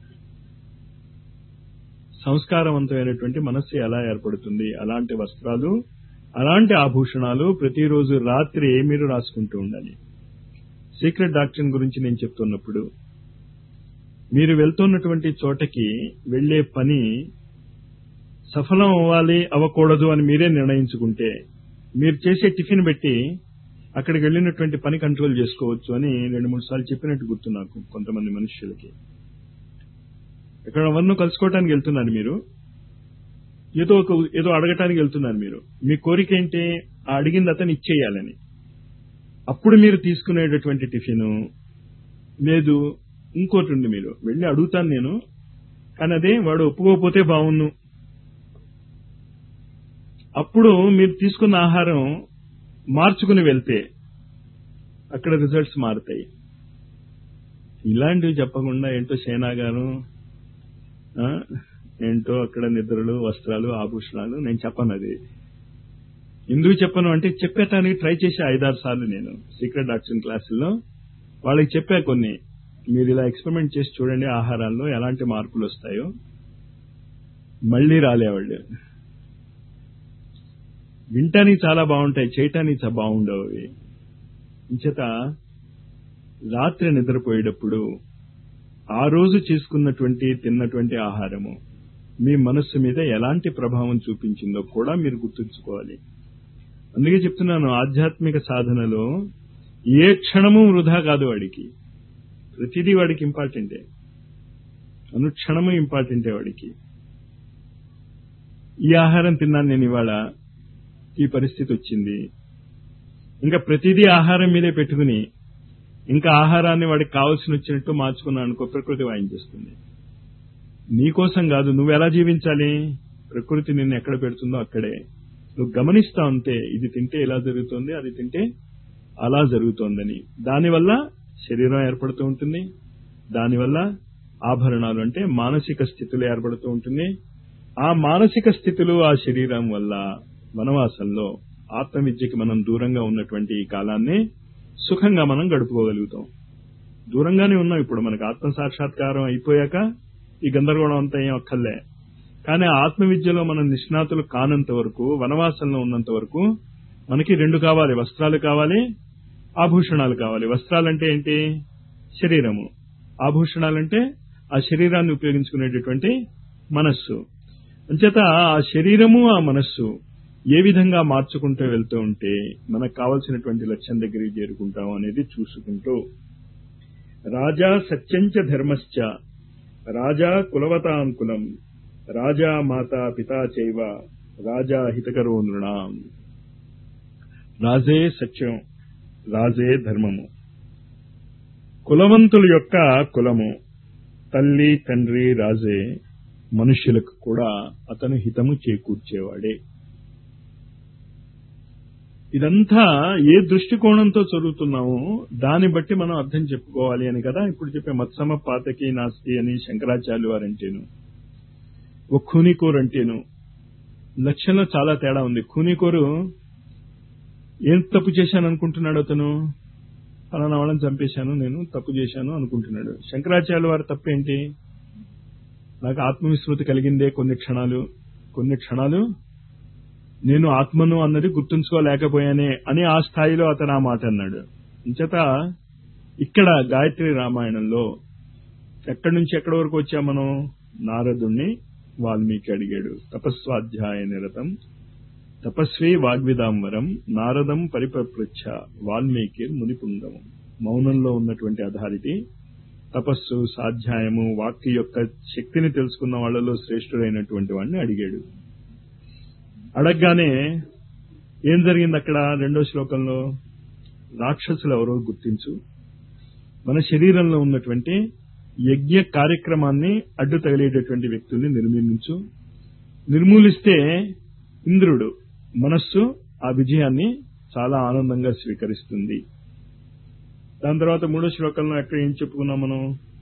సంస్కారవంతమైనటువంటి మనస్సు ఎలా ఏర్పడుతుంది అలాంటి వస్త్రాలు అలాంటి ఆభూషణాలు ప్రతిరోజు రాత్రి మీరు రాసుకుంటూ ఉండాలి సీక్రెట్ డాక్టర్ గురించి నేను చెప్తున్నప్పుడు మీరు వెళ్తున్నటువంటి చోటకి వెళ్లే పని సఫలం అవ్వాలి అవ్వకూడదు అని మీరే నిర్ణయించుకుంటే మీరు చేసే టిఫిన్ పెట్టి అక్కడికి వెళ్ళినటువంటి పని కంట్రోల్ చేసుకోవచ్చు అని రెండు మూడు సార్లు చెప్పినట్టు గుర్తు నాకు కొంతమంది మనుష్యులకి ఇక్కడ వన్ను కలుసుకోవటానికి వెళ్తున్నారు మీరు ఏదో ఒక ఏదో అడగటానికి వెళ్తున్నారు మీరు మీ కోరిక ఏంటి ఆ అడిగింది అతను ఇచ్చేయాలని అప్పుడు మీరు తీసుకునేటటువంటి టిఫిన్ లేదు ఇంకోటి ఉంది మీరు వెళ్ళి అడుగుతాను నేను కానీ అదే వాడు ఒప్పుకోకపోతే బాగున్ను అప్పుడు మీరు తీసుకున్న ఆహారం మార్చుకుని వెళ్తే అక్కడ రిజల్ట్స్ మారుతాయి ఇలాంటివి చెప్పకుండా ఏంటో సేనా గారు ఏంటో అక్కడ నిద్రలు వస్త్రాలు ఆభూషణాలు నేను చెప్పను అది ఎందుకు చెప్పను అంటే చెప్పేటానికి ట్రై చేసే ఐదారు సార్లు నేను సీక్రెట్ డాక్టర్ క్లాసుల్లో వాళ్ళకి చెప్పా కొన్ని మీరు ఇలా ఎక్స్పెరిమెంట్ చేసి చూడండి ఆహారాల్లో ఎలాంటి మార్పులు వస్తాయో మళ్లీ రాలేవాళ్ళు వింటానికి చాలా బాగుంటాయి చేయటానికి చాలా బాగుండవు అవి ఇంచేత రాత్రి నిద్రపోయేటప్పుడు ఆ రోజు చేసుకున్నటువంటి తిన్నటువంటి ఆహారము మీ మనస్సు మీద ఎలాంటి ప్రభావం చూపించిందో కూడా మీరు గుర్తుంచుకోవాలి అందుకే చెప్తున్నాను ఆధ్యాత్మిక సాధనలో ఏ క్షణము వృధా కాదు వాడికి ప్రతిదీ వాడికి ఇంపార్టెంటే అనుక్షణము ఇంపార్టెంటే వాడికి ఈ ఆహారం తిన్నాను నేను ఇవాళ ఈ పరిస్థితి వచ్చింది ఇంకా ప్రతిదీ ఆహారం మీదే పెట్టుకుని ఇంకా ఆహారాన్ని వాడికి కావలసిన వచ్చినట్టు మార్చుకున్నాను అనుకో ప్రకృతి వాయించేస్తుంది నీకోసం కాదు నువ్వు ఎలా జీవించాలి ప్రకృతి నిన్ను ఎక్కడ పెడుతుందో అక్కడే నువ్వు గమనిస్తా ఉంటే ఇది తింటే ఇలా జరుగుతుంది అది తింటే అలా జరుగుతోందని దానివల్ల శరీరం ఏర్పడుతూ ఉంటుంది దానివల్ల ఆభరణాలు అంటే మానసిక స్థితులు ఏర్పడుతూ ఉంటుంది ఆ మానసిక స్థితులు ఆ శరీరం వల్ల వనవాసంలో ఆత్మవిద్యకి మనం దూరంగా ఉన్నటువంటి ఈ కాలాన్ని సుఖంగా మనం గడుపుకోగలుగుతాం దూరంగానే ఉన్నాం ఇప్పుడు మనకు ఆత్మ సాక్షాత్కారం అయిపోయాక ఈ గందరగోళం అంతా ఏం అక్కర్లే కానీ ఆత్మ విద్యలో మనం నిష్ణాతులు కానంత వరకు వనవాసంలో ఉన్నంత వరకు మనకి రెండు కావాలి వస్త్రాలు కావాలి ఆభూషణాలు కావాలి వస్త్రాలంటే ఏంటి శరీరము ఆభూషణాలంటే ఆ శరీరాన్ని ఉపయోగించుకునేటటువంటి మనస్సు అంచేత ఆ శరీరము ఆ మనస్సు ఏ విధంగా మార్చుకుంటూ వెళ్తూ ఉంటే మనకు కావలసినటువంటి లక్ష్యం దగ్గరికి చేరుకుంటాం అనేది చూసుకుంటూ రాజా సత్యంచ ధర్మశ్చ రాజా కులవతాం కులం రాజా మాత పితా చైవ రాజా హితకరో నృణాం రాజే సత్యం రాజే ధర్మము కులవంతుల యొక్క కులము తల్లి తండ్రి రాజే మనుష్యులకు కూడా అతను హితము చేకూర్చేవాడే ఇదంతా ఏ దృష్టికోణంతో చదువుతున్నామో దాన్ని బట్టి మనం అర్థం చెప్పుకోవాలి అని కదా ఇప్పుడు చెప్పే మత్సమ పాతకి నాస్తి అని శంకరాచార్యులు వారు అంటేను ఓ ఖూనీకోరు అంటేను లక్ష్యంలో చాలా తేడా ఉంది ఖూనీకోరు ఏం తప్పు చేశాను అనుకుంటున్నాడు అతను ఫలానా వాళ్ళని చంపేశాను నేను తప్పు చేశాను అనుకుంటున్నాడు శంకరాచార్యుల వారి తప్పేంటి నాకు ఆత్మవిస్మృతి కలిగిందే కొన్ని క్షణాలు కొన్ని క్షణాలు నేను ఆత్మను అన్నది గుర్తుంచుకోలేకపోయానే అని ఆ స్థాయిలో అతను ఆ మాట అన్నాడు ఇంచేత ఇక్కడ గాయత్రి రామాయణంలో ఎక్కడి నుంచి ఎక్కడి వరకు వచ్చా మనం నారదుణ్ణి వాల్మీకి అడిగాడు తపస్వాధ్యాయ నిరతం తపస్వి వాగ్విదాంబరం నారదం పరిపృచ్ఛ వాల్మీకి మునిపుంగము మౌనంలో ఉన్నటువంటి అధారిటీ తపస్సు సాధ్యాయము వాక్య యొక్క శక్తిని తెలుసుకున్న వాళ్ళలో శ్రేష్ఠుడైనటువంటి వాడిని అడిగాడు అడగగానే ఏం జరిగింది అక్కడ రెండో శ్లోకంలో రాక్షసులు ఎవరో గుర్తించు మన శరీరంలో ఉన్నటువంటి యజ్ఞ కార్యక్రమాన్ని అడ్డు తగిలేటటువంటి వ్యక్తుల్ని నిర్మూలించు నిర్మూలిస్తే ఇంద్రుడు మనస్సు ఆ విజయాన్ని చాలా ఆనందంగా స్వీకరిస్తుంది దాని తర్వాత మూడో శ్లోకంలో ఎక్కడ ఏం చెప్పుకున్నాం మనం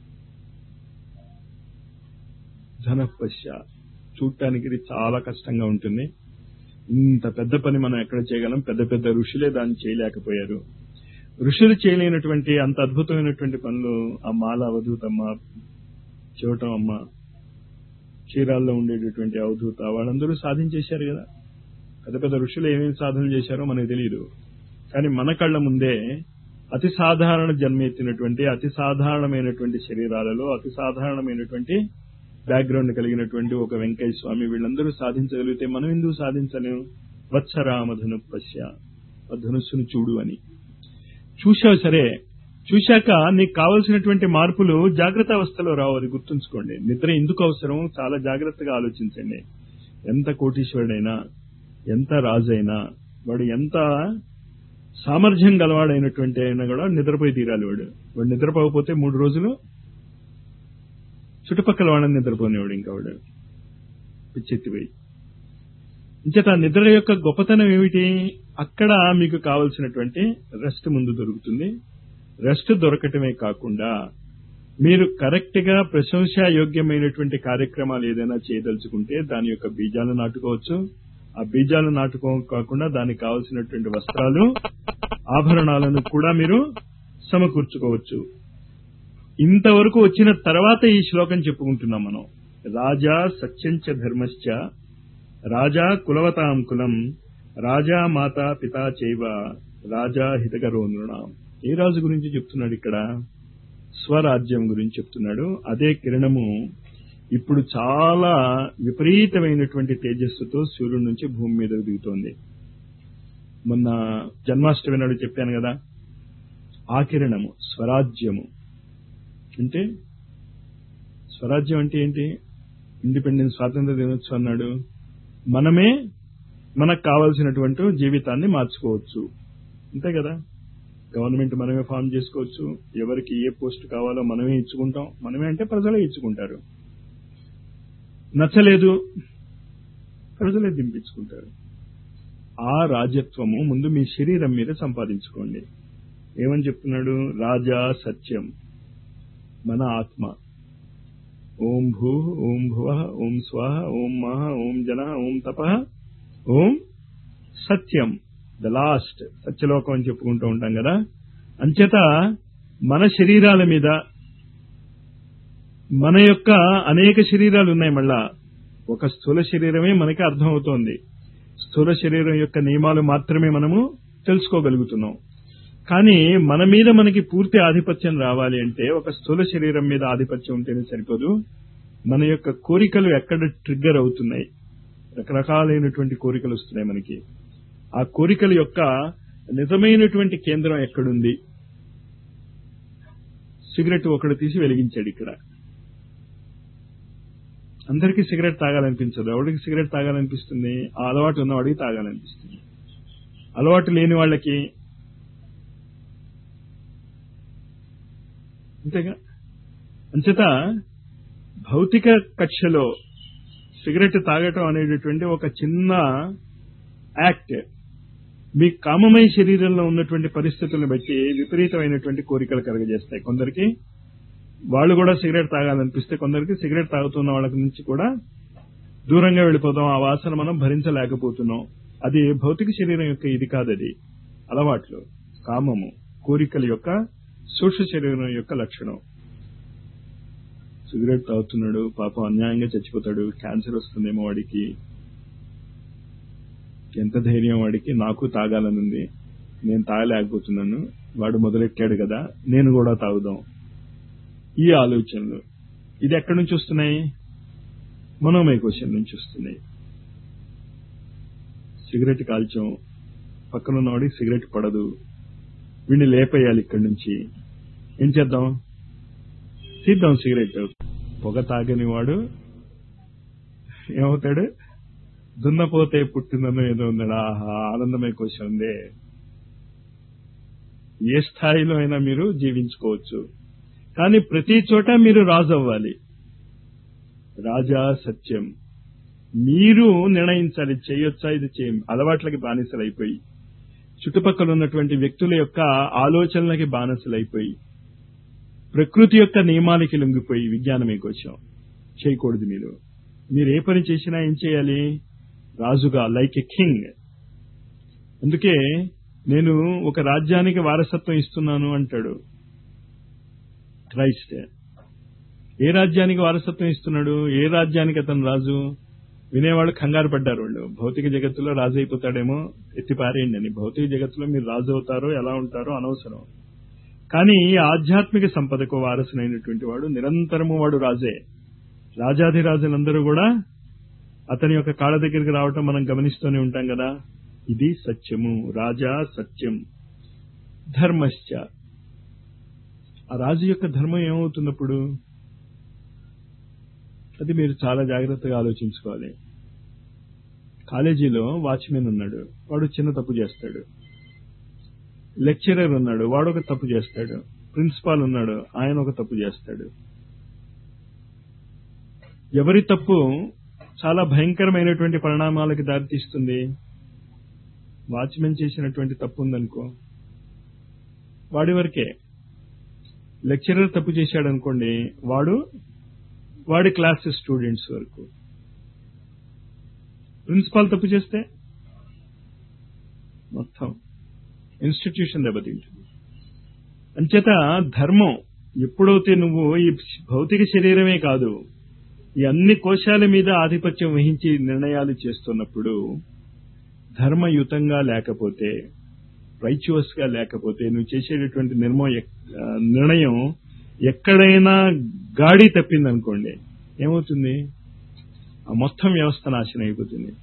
ధనపశ్య చూడటానికి ఇది చాలా కష్టంగా ఉంటుంది ఇంత పెద్ద పని మనం ఎక్కడ చేయగలం పెద్ద పెద్ద ఋషులే దాన్ని చేయలేకపోయారు ఋషులు చేయలేనటువంటి అంత అద్భుతమైనటువంటి పనులు ఆ మాల అవధూతమ్మ చివటం అమ్మ చీరాల్లో ఉండేటటువంటి అవధూత వాళ్ళందరూ సాధించేశారు కదా పెద్ద పెద్ద ఋషులు ఏమేమి సాధన చేశారో మనకు తెలియదు కానీ మన కళ్ళ ముందే అతి సాధారణ జన్మ ఎత్తినటువంటి అతి సాధారణమైనటువంటి శరీరాలలో అతి సాధారణమైనటువంటి బ్యాక్గ్రౌండ్ కలిగినటువంటి ఒక వెంకయ్య స్వామి వీళ్ళందరూ సాధించగలిగితే మనం ఎందుకు సాధించలేము వత్సరామధను పశ్య ఆ ధనుస్సును చూడు అని చూశావు సరే చూశాక నీకు కావలసినటువంటి మార్పులు జాగ్రత్త అవస్థలో రావు అది గుర్తుంచుకోండి నిద్ర ఎందుకు అవసరం చాలా జాగ్రత్తగా ఆలోచించండి ఎంత కోటీశ్వరుడైనా ఎంత రాజైనా వాడు ఎంత సామర్థ్యం గలవాడైనటువంటి అయినా కూడా నిద్రపోయి తీరాలి వాడు వాడు నిద్రపోకపోతే మూడు రోజులు చుట్టుపక్కల వాళ్ళని నిద్రపోనేవాడు ఇంకా వాడు పిచ్చెత్తిపోయి ఇంచేత నిద్ర యొక్క గొప్పతనం ఏమిటి అక్కడ మీకు కావలసినటువంటి రెస్ట్ ముందు దొరుకుతుంది రెస్ట్ దొరకటమే కాకుండా మీరు కరెక్ట్ గా ప్రశంసాయోగ్యమైనటువంటి కార్యక్రమాలు ఏదైనా చేయదలుచుకుంటే దాని యొక్క బీజాలు నాటుకోవచ్చు ఆ బీజాలు నాటుకో కాకుండా దానికి కావలసినటువంటి వస్త్రాలు ఆభరణాలను కూడా మీరు సమకూర్చుకోవచ్చు ఇంతవరకు వచ్చిన తర్వాత ఈ శ్లోకం చెప్పుకుంటున్నాం మనం రాజా సత్యంచ ధర్మశ్చ రాజా కులవతాం కులం రాజా మాత పితా చైవ రాజా హితకరో నృణాం ఏ రాజు గురించి చెప్తున్నాడు ఇక్కడ స్వరాజ్యం గురించి చెప్తున్నాడు అదే కిరణము ఇప్పుడు చాలా విపరీతమైనటువంటి తేజస్సుతో సూర్యుడి నుంచి భూమి మీదకు దిగుతోంది మొన్న జన్మాష్టమి నాడు చెప్పాను కదా ఆ కిరణము స్వరాజ్యము అంటే స్వరాజ్యం అంటే ఏంటి ఇండిపెండెన్స్ స్వాతంత్ర దినోత్సవం అన్నాడు మనమే మనకు కావలసినటువంటి జీవితాన్ని మార్చుకోవచ్చు అంతే కదా గవర్నమెంట్ మనమే ఫామ్ చేసుకోవచ్చు ఎవరికి ఏ పోస్ట్ కావాలో మనమే ఇచ్చుకుంటాం మనమే అంటే ప్రజలే ఇచ్చుకుంటారు నచ్చలేదు ప్రజలే దింపించుకుంటారు ఆ రాజ్యత్వము ముందు మీ శరీరం మీద సంపాదించుకోండి ఏమని చెప్తున్నాడు రాజా సత్యం మన ఆత్మ ఓం భూ ఓం భువ ఓం స్వ ఓం మహ ఓం జన ఓం తప ఓం సత్యం ద లాస్ట్ సత్యలోకం అని చెప్పుకుంటూ ఉంటాం కదా అంచేత మన శరీరాల మీద మన యొక్క అనేక శరీరాలు ఉన్నాయి మళ్ళా ఒక స్థూల శరీరమే మనకి అర్థమవుతోంది స్థూల శరీరం యొక్క నియమాలు మాత్రమే మనము తెలుసుకోగలుగుతున్నాం కానీ మన మీద మనకి పూర్తి ఆధిపత్యం రావాలి అంటే ఒక స్థూల శరీరం మీద ఆధిపత్యం ఉంటేనే సరిపోదు మన యొక్క కోరికలు ఎక్కడ ట్రిగ్గర్ అవుతున్నాయి రకరకాలైనటువంటి కోరికలు వస్తున్నాయి మనకి ఆ కోరికల యొక్క నిజమైనటువంటి కేంద్రం ఎక్కడుంది సిగరెట్ ఒకడు తీసి వెలిగించాడు ఇక్కడ అందరికీ సిగరెట్ తాగాలనిపించదు ఎవరికి సిగరెట్ తాగాలనిపిస్తుంది ఆ అలవాటు ఉన్నవాడికి తాగాలనిపిస్తుంది అలవాటు లేని వాళ్ళకి అంతేగా అంచేత భౌతిక కక్షలో సిగరెట్ తాగటం అనేటటువంటి ఒక చిన్న యాక్ట్ మీ కామమయ శరీరంలో ఉన్నటువంటి పరిస్థితులను బట్టి విపరీతమైనటువంటి కోరికలు కలగజేస్తాయి కొందరికి వాళ్ళు కూడా సిగరెట్ తాగాలనిపిస్తే కొందరికి సిగరెట్ తాగుతున్న వాళ్ళ నుంచి కూడా దూరంగా వెళ్ళిపోతాం ఆ వాసన మనం భరించలేకపోతున్నాం అది భౌతిక శరీరం యొక్క ఇది కాదది అలవాట్లు కామము కోరికల యొక్క సూక్ష్మ శరీరం యొక్క లక్షణం సిగరెట్ తాగుతున్నాడు పాపం అన్యాయంగా చచ్చిపోతాడు క్యాన్సర్ వస్తుందేమో వాడికి ఎంత ధైర్యం వాడికి నాకు తాగాలనుంది నేను తాగలేకపోతున్నాను వాడు మొదలెట్టాడు కదా నేను కూడా తాగుదాం ఈ ఆలోచనలు ఇది ఎక్కడి నుంచి వస్తున్నాయి మనోమయ కోశం నుంచి వస్తున్నాయి సిగరెట్ కాల్చాం పక్కన ఉన్నవాడికి సిగరెట్ పడదు వీడిని లేపేయాలి ఇక్కడి నుంచి ఏం చేద్దాం తీద్దాం సిగరెట్ పొగ తాగని వాడు ఏమవుతాడు దున్నపోతే పుట్టిందనో ఏదో ఉందడా ఆహా ఆనందమయ కోశం ఉందే ఏ స్థాయిలో అయినా మీరు జీవించుకోవచ్చు కానీ ప్రతి చోట మీరు రాజు అవ్వాలి రాజా సత్యం మీరు నిర్ణయించాలి చేయొచ్చా ఇది చేయం అలవాట్లకి బానిసలైపోయి చుట్టుపక్కల ఉన్నటువంటి వ్యక్తుల యొక్క ఆలోచనలకి బానిసలైపోయి ప్రకృతి యొక్క నియమాలకి లొంగిపోయి విజ్ఞానమే కోసం చేయకూడదు మీరు మీరు ఏ పని చేసినా ఏం చేయాలి రాజుగా లైక్ ఎ కింగ్ అందుకే నేను ఒక రాజ్యానికి వారసత్వం ఇస్తున్నాను అంటాడు క్రైస్ట్ ఏ రాజ్యానికి వారసత్వం ఇస్తున్నాడు ఏ రాజ్యానికి అతను రాజు వినేవాళ్ళు కంగారు పడ్డారు వాళ్ళు భౌతిక జగత్తులో రాజు అయిపోతాడేమో ఎత్తి పారేయండి అని భౌతిక జగత్తులో మీరు రాజు అవుతారో ఎలా ఉంటారో అనవసరం కానీ ఈ ఆధ్యాత్మిక సంపదకు వారసునైనటువంటి వాడు నిరంతరము వాడు రాజే రాజాధిరాజులందరూ కూడా అతని యొక్క కాళ్ళ దగ్గరికి రావటం మనం గమనిస్తూనే ఉంటాం కదా ఇది సత్యము రాజా సత్యం ధర్మశ్చ ఆ రాజు యొక్క ధర్మం ఏమవుతున్నప్పుడు అది మీరు చాలా జాగ్రత్తగా ఆలోచించుకోవాలి కాలేజీలో వాచ్మెన్ ఉన్నాడు వాడు చిన్న తప్పు చేస్తాడు లెక్చరర్ ఉన్నాడు వాడు ఒక తప్పు చేస్తాడు ప్రిన్సిపాల్ ఉన్నాడు ఆయన ఒక తప్పు చేస్తాడు ఎవరి తప్పు చాలా భయంకరమైనటువంటి పరిణామాలకు దారితీస్తుంది వాచ్మెన్ చేసినటువంటి తప్పు ఉందనుకో వాడి వరకే లెక్చరర్ తప్పు చేశాడు అనుకోండి వాడు వాడి క్లాస్ స్టూడెంట్స్ వరకు ప్రిన్సిపాల్ తప్పు చేస్తే మొత్తం ఇన్స్టిట్యూషన్ దెబ్బతింటుంది అంచేత ధర్మం ఎప్పుడైతే నువ్వు ఈ భౌతిక శరీరమే కాదు ఈ అన్ని కోశాల మీద ఆధిపత్యం వహించి నిర్ణయాలు చేస్తున్నప్పుడు ధర్మయుతంగా లేకపోతే రైచువస్ గా లేకపోతే నువ్వు చేసేటటువంటి నిర్మో నిర్ణయం ఎక్కడైనా గాడి తప్పిందనుకోండి ఏమవుతుంది ఆ మొత్తం వ్యవస్థ నాశనం అయిపోతుంది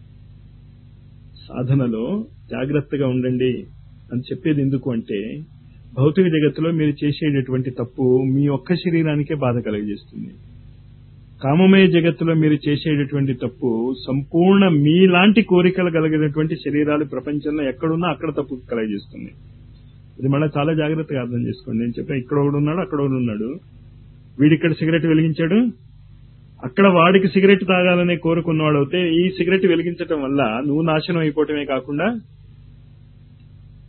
సాధనలో జాగ్రత్తగా ఉండండి అని చెప్పేది ఎందుకు అంటే భౌతిక జగత్తులో మీరు చేసేటటువంటి తప్పు మీ ఒక్క శరీరానికే బాధ కలుగజేస్తుంది కామమయ జగత్తులో మీరు చేసేటటువంటి తప్పు సంపూర్ణ మీలాంటి కోరికలు కలిగినటువంటి శరీరాలు ప్రపంచంలో ఎక్కడున్నా అక్కడ తప్పు కలగజేస్తుంది ఇది మళ్ళీ చాలా జాగ్రత్తగా అర్థం చేసుకోండి నేను చెప్పా ఇక్కడ ఒకడు ఉన్నాడు అక్కడ ఒకడు ఉన్నాడు వీడిక్కడ సిగరెట్ వెలిగించాడు అక్కడ వాడికి సిగరెట్ తాగాలనే కోరుకున్నవాడు అయితే ఈ సిగరెట్ వెలిగించటం వల్ల నువ్వు నాశనం అయిపోవటమే కాకుండా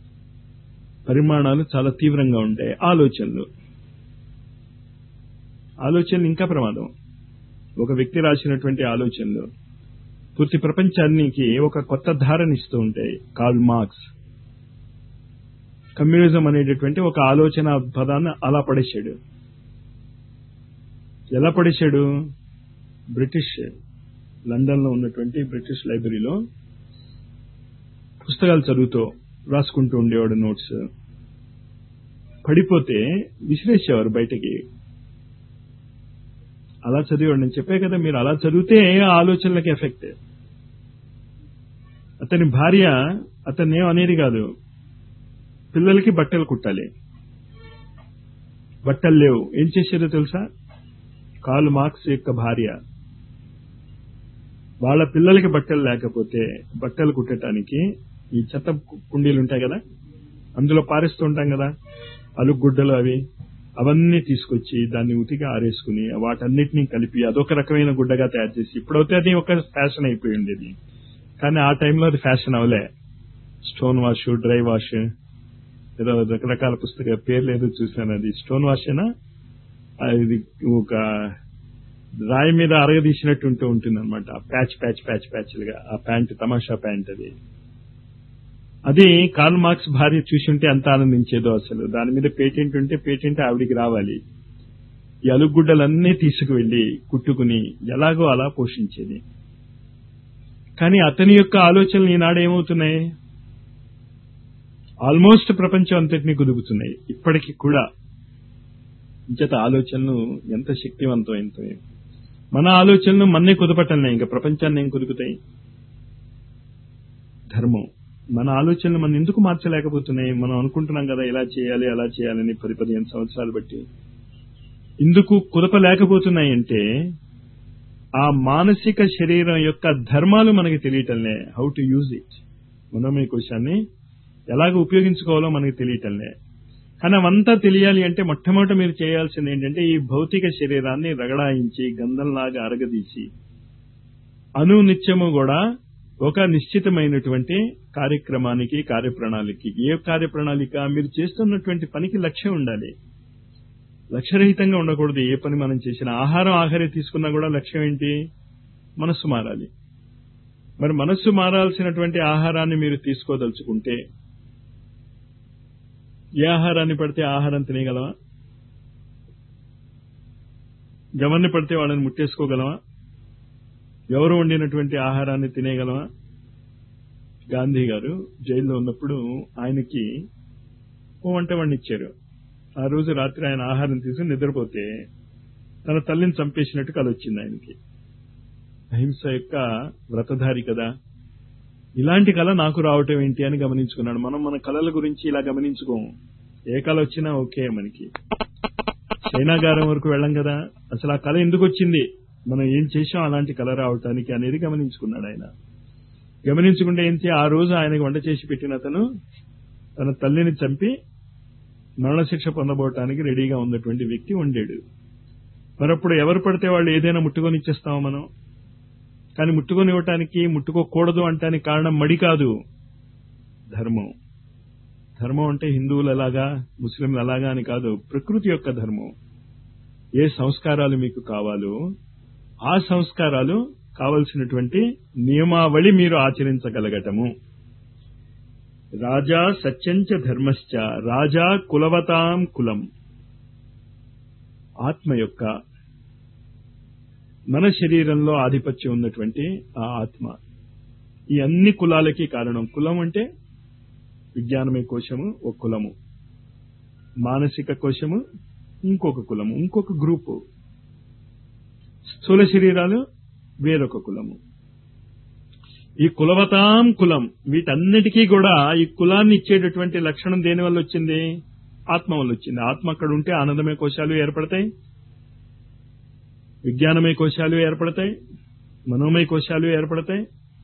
పరిమాణాలు చాలా తీవ్రంగా ఉంటాయి ఆలోచనలు ఆలోచనలు ఇంకా ప్రమాదం ఒక వ్యక్తి రాసినటువంటి ఆలోచనలు పూర్తి ప్రపంచానికి ఒక కొత్త ధారణ ఇస్తూ ఉంటాయి కార్ల్ మార్క్స్ కమ్యూనిజం అనేటటువంటి ఒక ఆలోచన పదాన్ని అలా పడేశాడు ఎలా పడేశాడు బ్రిటిష్ లండన్ లో ఉన్నటువంటి బ్రిటిష్ లైబ్రరీలో పుస్తకాలు చదువుతూ రాసుకుంటూ ఉండేవాడు నోట్స్ పడిపోతే విసిరేసేవారు బయటకి అలా చదివాడు నేను చెప్పే కదా మీరు అలా చదివితే ఆ ఆలోచనలకి ఎఫెక్ట్ అతని భార్య అతన్ని ఏం అనేది కాదు పిల్లలకి బట్టలు కుట్టాలి బట్టలు లేవు ఏం చేసేదో తెలుసా కాల్ మార్క్స్ యొక్క భార్య వాళ్ళ పిల్లలకి బట్టలు లేకపోతే బట్టలు కుట్టడానికి ఈ చెత్త కుండీలు ఉంటాయి కదా అందులో పారేస్తూ ఉంటాం కదా అలుగుడ్డలు అవి అవన్నీ తీసుకొచ్చి దాన్ని ఉతిగా ఆరేసుకుని వాటన్నిటినీ కలిపి అదొక రకమైన గుడ్డగా తయారు చేసి ఇప్పుడైతే అది ఒక ఫ్యాషన్ అయిపోయి ఉండేది కానీ ఆ టైంలో అది ఫ్యాషన్ అవలే స్టోన్ వాష్ డ్రై వాష్ ఏదో రకరకాల పుస్తక పేర్లు ఏదో చూశాను అది స్టోన్ వాషేనా ఇది ఒక రాయి మీద అరగదీసినట్టు ఉంటూ ఉంటుంది అనమాట ప్యాచ్ ప్యాచ్ ప్యాచ్ ప్యాచ్లుగా ఆ ప్యాంట్ తమాషా ప్యాంట్ అది అది కార్ల్ మార్క్స్ భార్య చూసుంటే ఎంత ఆనందించేదో అసలు దాని మీద పేటెంట్ ఉంటే పేటెంట్ ఆవిడికి రావాలి ఈ అలుగుడ్డలన్నీ తీసుకువెళ్లి కుట్టుకుని ఎలాగో అలా పోషించేది కానీ అతని యొక్క ఆలోచనలు ఈనాడు ఏమవుతున్నాయి ఆల్మోస్ట్ ప్రపంచం అంతటినీ కుదుపుతున్నాయి ఇప్పటికి కూడా ఇంచేత ఆలోచనలు ఎంత శక్తివంతం ఎంతో మన ఆలోచనలు మన్నే కుదపటంలే ఇంకా ప్రపంచాన్ని ఏం కుదుపుతాయి ధర్మం మన ఆలోచనలు మనం ఎందుకు మార్చలేకపోతున్నాయి మనం అనుకుంటున్నాం కదా ఇలా చేయాలి అలా చేయాలని పది పదిహేను సంవత్సరాలు బట్టి ఇందుకు కుదపలేకపోతున్నాయి అంటే ఆ మానసిక శరీరం యొక్క ధర్మాలు మనకి తెలియటంలే హౌ టు యూజ్ ఇట్ మనోమయ కోశాన్ని ఎలాగ ఉపయోగించుకోవాలో మనకి తెలియటంలే కానీ అవంతా తెలియాలి అంటే మొట్టమొదట మీరు చేయాల్సింది ఏంటంటే ఈ భౌతిక శరీరాన్ని రగడాయించి గంధంలాగా అరగదీసి అను నిత్యము కూడా ఒక నిశ్చితమైనటువంటి కార్యక్రమానికి కార్యప్రణాళికి ఏ కార్యప్రణాళిక మీరు చేస్తున్నటువంటి పనికి లక్ష్యం ఉండాలి లక్ష్యరహితంగా ఉండకూడదు ఏ పని మనం చేసిన ఆహారం ఆహారే తీసుకున్నా కూడా లక్ష్యం ఏంటి మనస్సు మారాలి మరి మనస్సు మారాల్సినటువంటి ఆహారాన్ని మీరు తీసుకోదలుచుకుంటే ఏ ఆహారాన్ని పడితే ఆహారం తినేయగలవా ఎవరిని పడితే వాళ్ళని ముట్టేసుకోగలవా ఎవరు వండినటువంటి ఆహారాన్ని తినేయగలవా గాంధీ గారు జైల్లో ఉన్నప్పుడు ఆయనకి ఓ వంట వండిచ్చారు ఆ రోజు రాత్రి ఆయన ఆహారం తీసుకుని నిద్రపోతే తన తల్లిని చంపేసినట్టు కల వచ్చింది ఆయనకి అహింస యొక్క వ్రతధారి కదా ఇలాంటి కళ నాకు రావటం ఏంటి అని గమనించుకున్నాడు మనం మన కళల గురించి ఇలా గమనించుకోము ఏ కళ వచ్చినా ఓకే మనకి చైనాగారం వరకు వెళ్ళం కదా అసలు ఆ కళ ఎందుకు వచ్చింది మనం ఏం చేసాం అలాంటి కళ రావటానికి అనేది గమనించుకున్నాడు ఆయన గమనించుకుంటే ఏంటి ఆ రోజు ఆయనకు వంట చేసి పెట్టిన అతను తన తల్లిని చంపి మరణశిక్ష పొందబోవటానికి రెడీగా ఉన్నటువంటి వ్యక్తి ఉండేడు మరప్పుడు ఎవరు పడితే వాళ్ళు ఏదైనా ముట్టుకొని ఇచ్చేస్తామో మనం కానీ ముట్టుకొని ఇవ్వటానికి ముట్టుకోకూడదు అంటానికి కారణం మడి కాదు ధర్మం ధర్మం అంటే హిందువులు అలాగా ముస్లింలు అలాగా అని కాదు ప్రకృతి యొక్క ధర్మం ఏ సంస్కారాలు మీకు కావాలో ఆ సంస్కారాలు కావలసినటువంటి నియమావళి మీరు ఆచరించగలగటము రాజా సత్యంచ ధర్మశ్చ రాజా కులవతాం కులం ఆత్మ యొక్క మన శరీరంలో ఆధిపత్యం ఉన్నటువంటి ఆ ఆత్మ ఈ అన్ని కులాలకి కారణం కులం అంటే విజ్ఞానమే కోశము ఒక కులము మానసిక కోశము ఇంకొక కులము ఇంకొక గ్రూపు స్థూల శరీరాలు వేరొక కులము ఈ కులవతాం కులం వీటన్నిటికీ కూడా ఈ కులాన్ని ఇచ్చేటటువంటి లక్షణం దేని వల్ల వచ్చింది ఆత్మ వల్ల వచ్చింది ఆత్మ అక్కడ ఉంటే ఆనందమయ కోశాలు ఏర్పడతాయి విజ్ఞానమయ కోశాలు ఏర్పడతాయి మనోమయ కోశాలు ఏర్పడతాయి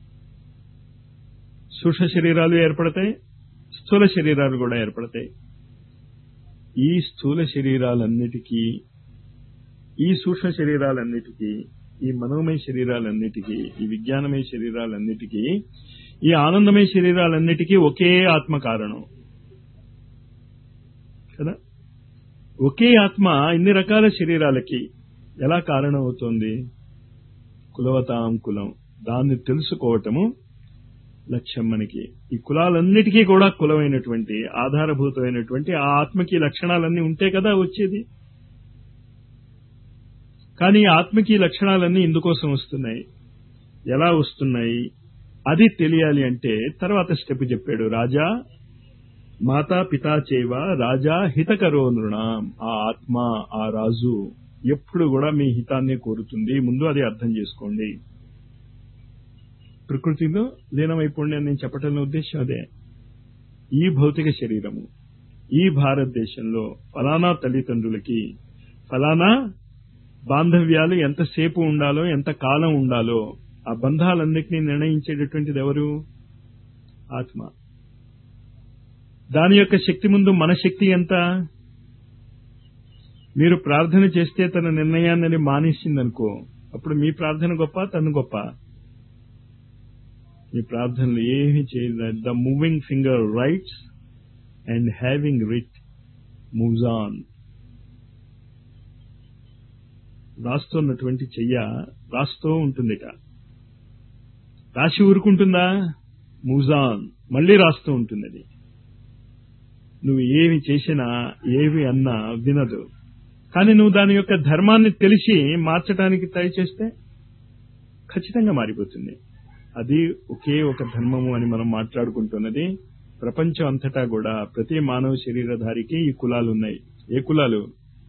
సూక్ష్మ శరీరాలు ఏర్పడతాయి స్థూల శరీరాలు కూడా ఏర్పడతాయి ఈ స్థూల శరీరాలన్నిటికీ ఈ సూక్ష్మ శరీరాలన్నిటికీ ఈ మనోమయ శరీరాలన్నిటికీ ఈ విజ్ఞానమయ శరీరాలన్నిటికీ ఈ ఆనందమయ శరీరాలన్నిటికీ ఒకే ఆత్మ కారణం కదా ఒకే ఆత్మ ఇన్ని రకాల శరీరాలకి ఎలా కారణం అవుతోంది కులవతాం కులం దాన్ని తెలుసుకోవటము లక్ష్యం మనకి ఈ కులాలన్నిటికీ కూడా కులమైనటువంటి ఆధారభూతమైనటువంటి ఆ ఆత్మకి లక్షణాలన్నీ ఉంటే కదా వచ్చేది కానీ ఈ ఆత్మకి లక్షణాలన్నీ ఇందుకోసం వస్తున్నాయి ఎలా వస్తున్నాయి అది తెలియాలి అంటే తర్వాత స్టెప్ చెప్పాడు రాజా మాతా పితా చేవ రాజా హితకరో నృణాం ఆ ఆత్మ ఆ రాజు ఎప్పుడు కూడా మీ హితాన్ని కోరుతుంది ముందు అది అర్థం చేసుకోండి ప్రకృతిలో లీనమైపోండి అని నేను చెప్పటం ఉద్దేశం అదే ఈ భౌతిక శరీరము ఈ భారతదేశంలో ఫలానా తల్లిదండ్రులకి ఫలానా బాంధవ్యాలు ఎంతసేపు ఉండాలో ఎంత కాలం ఉండాలో ఆ బంధాలన్నింటినీ నిర్ణయించేటటువంటిది ఎవరు ఆత్మ దాని యొక్క శక్తి ముందు మన శక్తి ఎంత మీరు ప్రార్థన చేస్తే తన నిర్ణయాన్ని మానేసిందనుకో అప్పుడు మీ ప్రార్థన గొప్ప తను గొప్ప మీ ప్రార్థనలు ఏమి చేయలేదు the moving finger writes and having writ moves on రాస్తున్నటువంటి చెయ్య రాస్తూ ఉంటుందిట రాసి ఊరుకుంటుందా మూవ్స్ ఆన్ మళ్ళీ రాస్తూ ఉంటుంది అది నువ్వు ఏమి చేసినా ఏవి అన్నా వినదు కానీ నువ్వు దాని యొక్క ధర్మాన్ని తెలిసి మార్చడానికి ట్రై చేస్తే ఖచ్చితంగా మారిపోతుంది అది ఒకే ఒక ధర్మము అని మనం మాట్లాడుకుంటున్నది ప్రపంచం అంతటా కూడా ప్రతి మానవ శరీరధారికి ఈ కులాలు ఉన్నాయి ఏ కులాలు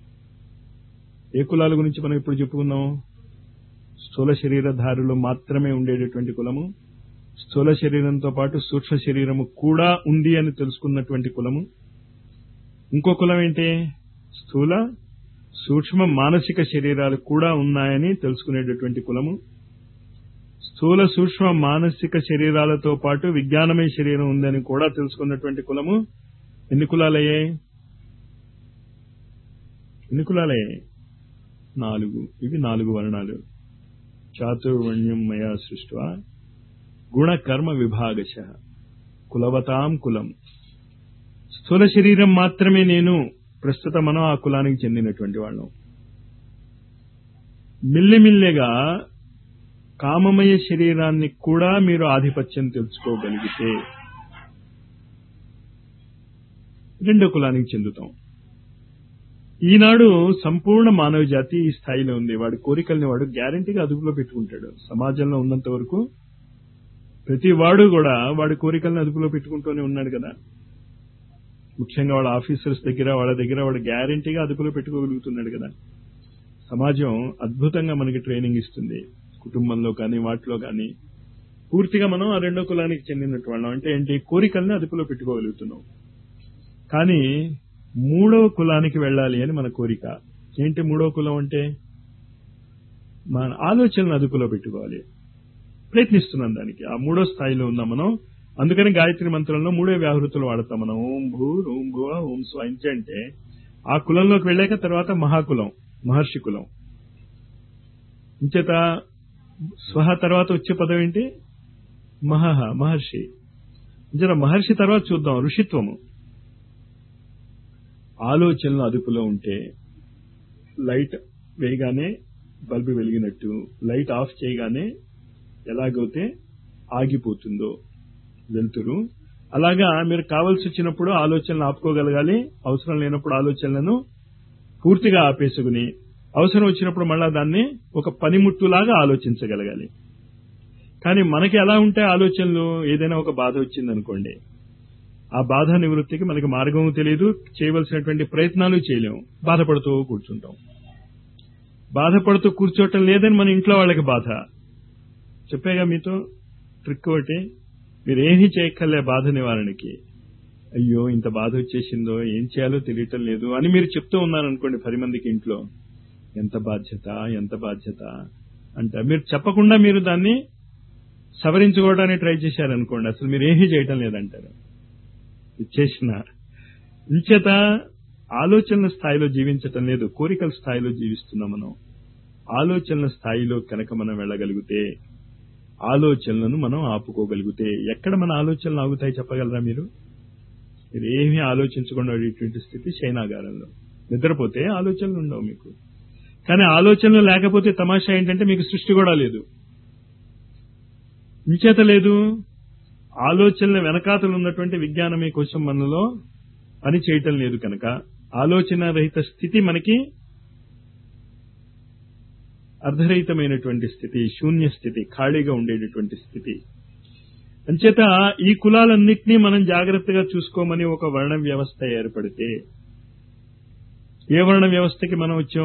ఏ కులాల గురించి మనం ఇప్పుడు చెప్పుకున్నాం స్థూల శరీరధారులు మాత్రమే ఉండేటటువంటి కులము స్థూల శరీరంతో పాటు సూక్ష్మ శరీరము కూడా ఉంది అని తెలుసుకున్నటువంటి కులము ఇంకో కులం ఏంటి స్థూల సూక్ష్మ మానసిక శరీరాలు కూడా ఉన్నాయని తెలుసుకునేటటువంటి కులము స్థూల సూక్ష్మ మానసిక శరీరాలతో పాటు విజ్ఞానమయ శరీరం ఉందని కూడా తెలుసుకున్నటువంటి కులము ఎన్ని కులాలయ్యాయి ఎన్ని కులాలయ్యాయి నాలుగు ఇవి నాలుగు వర్ణాలు చాతుర్వర్ణ్యం మయా సృష్ట గుణకర్మ విభాగశ కులవతాం కులం స్థూల శరీరం మాత్రమే నేను ప్రస్తుతం మనం ఆ కులానికి చెందినటువంటి వాళ్ళం మిల్లిమిల్లిగా కామమయ శరీరాన్ని కూడా మీరు ఆధిపత్యం తెలుసుకోగలిగితే రెండో కులానికి చెందుతాం ఈనాడు సంపూర్ణ మానవ జాతి ఈ స్థాయిలో ఉంది వాడి కోరికల్ని వాడు గ్యారంటీగా అదుపులో పెట్టుకుంటాడు సమాజంలో ఉన్నంత వరకు ప్రతి వాడు కూడా వాడి కోరికల్ని అదుపులో పెట్టుకుంటూనే ఉన్నాడు కదా ముఖ్యంగా వాళ్ళ ఆఫీసర్స్ దగ్గర వాళ్ళ దగ్గర వాడు గ్యారంటీగా అదుపులో పెట్టుకోగలుగుతున్నాడు కదా సమాజం అద్భుతంగా మనకి ట్రైనింగ్ ఇస్తుంది కుటుంబంలో కానీ వాటిలో కానీ పూర్తిగా మనం ఆ రెండో కులానికి చెందినట్టు వాళ్ళం అంటే ఏంటి కోరికల్ని అదుపులో పెట్టుకోగలుగుతున్నాం కానీ మూడవ కులానికి వెళ్ళాలి అని మన కోరిక ఏంటి మూడవ కులం అంటే మన ఆలోచనలు అదుపులో పెట్టుకోవాలి ప్రయత్నిస్తున్నాం దానికి ఆ మూడో స్థాయిలో ఉన్నాం మనం అందుకని గాయత్రి మంత్రంలో మూడే వ్యాహృతులు వాడతాం మనం ఓం భూ ఓం భువ ఓం స్వయంచ అంటే ఆ కులంలోకి వెళ్ళాక తర్వాత మహాకులం మహర్షి కులం ఇంచేత స్వహ తర్వాత వచ్చే పదం ఏంటి మహహ మహర్షి ఇంచేత మహర్షి తర్వాత చూద్దాం ఋషిత్వము ఆలోచనలు అదుపులో ఉంటే లైట్ వేయగానే బల్బు వెలిగినట్టు లైట్ ఆఫ్ చేయగానే ఎలాగైతే ఆగిపోతుందో వెలుతురు అలాగా మీరు కావలసి వచ్చినప్పుడు ఆలోచనలు ఆపుకోగలగాలి అవసరం లేనప్పుడు ఆలోచనలను పూర్తిగా ఆపేసుకుని అవసరం వచ్చినప్పుడు మళ్ళా దాన్ని ఒక పనిముట్టులాగా ఆలోచించగలగాలి కానీ మనకి ఎలా ఉంటే ఆలోచనలు ఏదైనా ఒక బాధ వచ్చిందనుకోండి ఆ బాధ నివృత్తికి మనకి మార్గం తెలియదు చేయవలసినటువంటి ప్రయత్నాలు చేయలేము బాధపడుతూ కూర్చుంటాం బాధపడుతూ కూర్చోవటం లేదని మన ఇంట్లో వాళ్ళకి బాధ చెప్పాగా మీతో ట్రిక్ ఒకటి మీరేమీ చేయక్కర్లే బాధ నివారణకి అయ్యో ఇంత బాధ వచ్చేసిందో ఏం చేయాలో తెలియటం లేదు అని మీరు చెప్తూ ఉన్నారనుకోండి పది మందికి ఇంట్లో ఎంత బాధ్యత ఎంత బాధ్యత అంటే మీరు చెప్పకుండా మీరు దాన్ని సవరించుకోవడానికి ట్రై చేశారనుకోండి అసలు మీరు ఏమీ చేయటం లేదంటారు చేసిన ఇంచేత ఆలోచనల స్థాయిలో జీవించటం లేదు కోరికల స్థాయిలో జీవిస్తున్నాం మనం ఆలోచనల స్థాయిలో కనుక మనం వెళ్ళగలిగితే ఆలోచనలను మనం ఆపుకోగలిగితే ఎక్కడ మన ఆలోచనలు ఆగుతాయి చెప్పగలరా మీరు మీరు ఏమీ ఆలోచించకుండా ఉండేటువంటి స్థితి శైనాగారంలో నిద్రపోతే ఆలోచనలు ఉండవు మీకు కానీ ఆలోచనలు లేకపోతే తమాషా ఏంటంటే మీకు సృష్టి కూడా లేదు ఇంచేత లేదు ఆలోచనల వెనకాతలు ఉన్నటువంటి విజ్ఞానమే కోసం మనలో పని చేయటం లేదు కనుక ఆలోచన రహిత స్థితి మనకి అర్ధరహితమైనటువంటి స్థితి శూన్య స్థితి ఖాళీగా ఉండేటటువంటి స్థితి అంచేత ఈ కులాలన్నింటినీ మనం జాగ్రత్తగా చూసుకోమని ఒక వర్ణ వ్యవస్థ ఏర్పడితే ఏ వర్ణ వ్యవస్థకి మనం వచ్చాం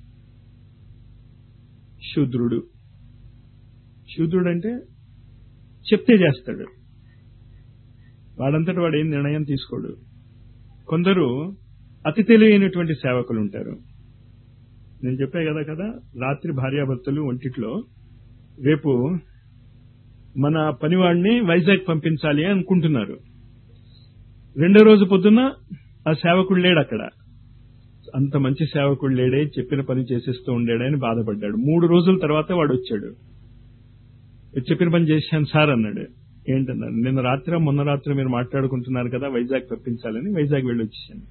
శూద్రుడు శూద్రుడు అంటే చెప్తే చేస్తాడు వాడంతటి వాడు ఏం నిర్ణయం తీసుకోడు కొందరు అతి తెలివైనటువంటి సేవకులు ఉంటారు నేను చెప్పే కదా కదా రాత్రి భార్యాభర్తలు ఒంటిట్లో రేపు మన పనివాడిని వైజాగ్ పంపించాలి అనుకుంటున్నారు రెండో రోజు పొద్దున్న ఆ సేవకుడు లేడు అక్కడ అంత మంచి సేవకుడు లేడే చెప్పిన పని చేసేస్తూ ఉండేడని బాధపడ్డాడు మూడు రోజుల తర్వాత వాడు వచ్చాడు చెప్పిన పని చేశాను సార్ అన్నాడు ఏంటన్నాడు నిన్న రాత్రి మొన్న రాత్రి మీరు మాట్లాడుకుంటున్నారు కదా వైజాగ్ పంపించాలని వైజాగ్ వెళ్ళి వచ్చేసాను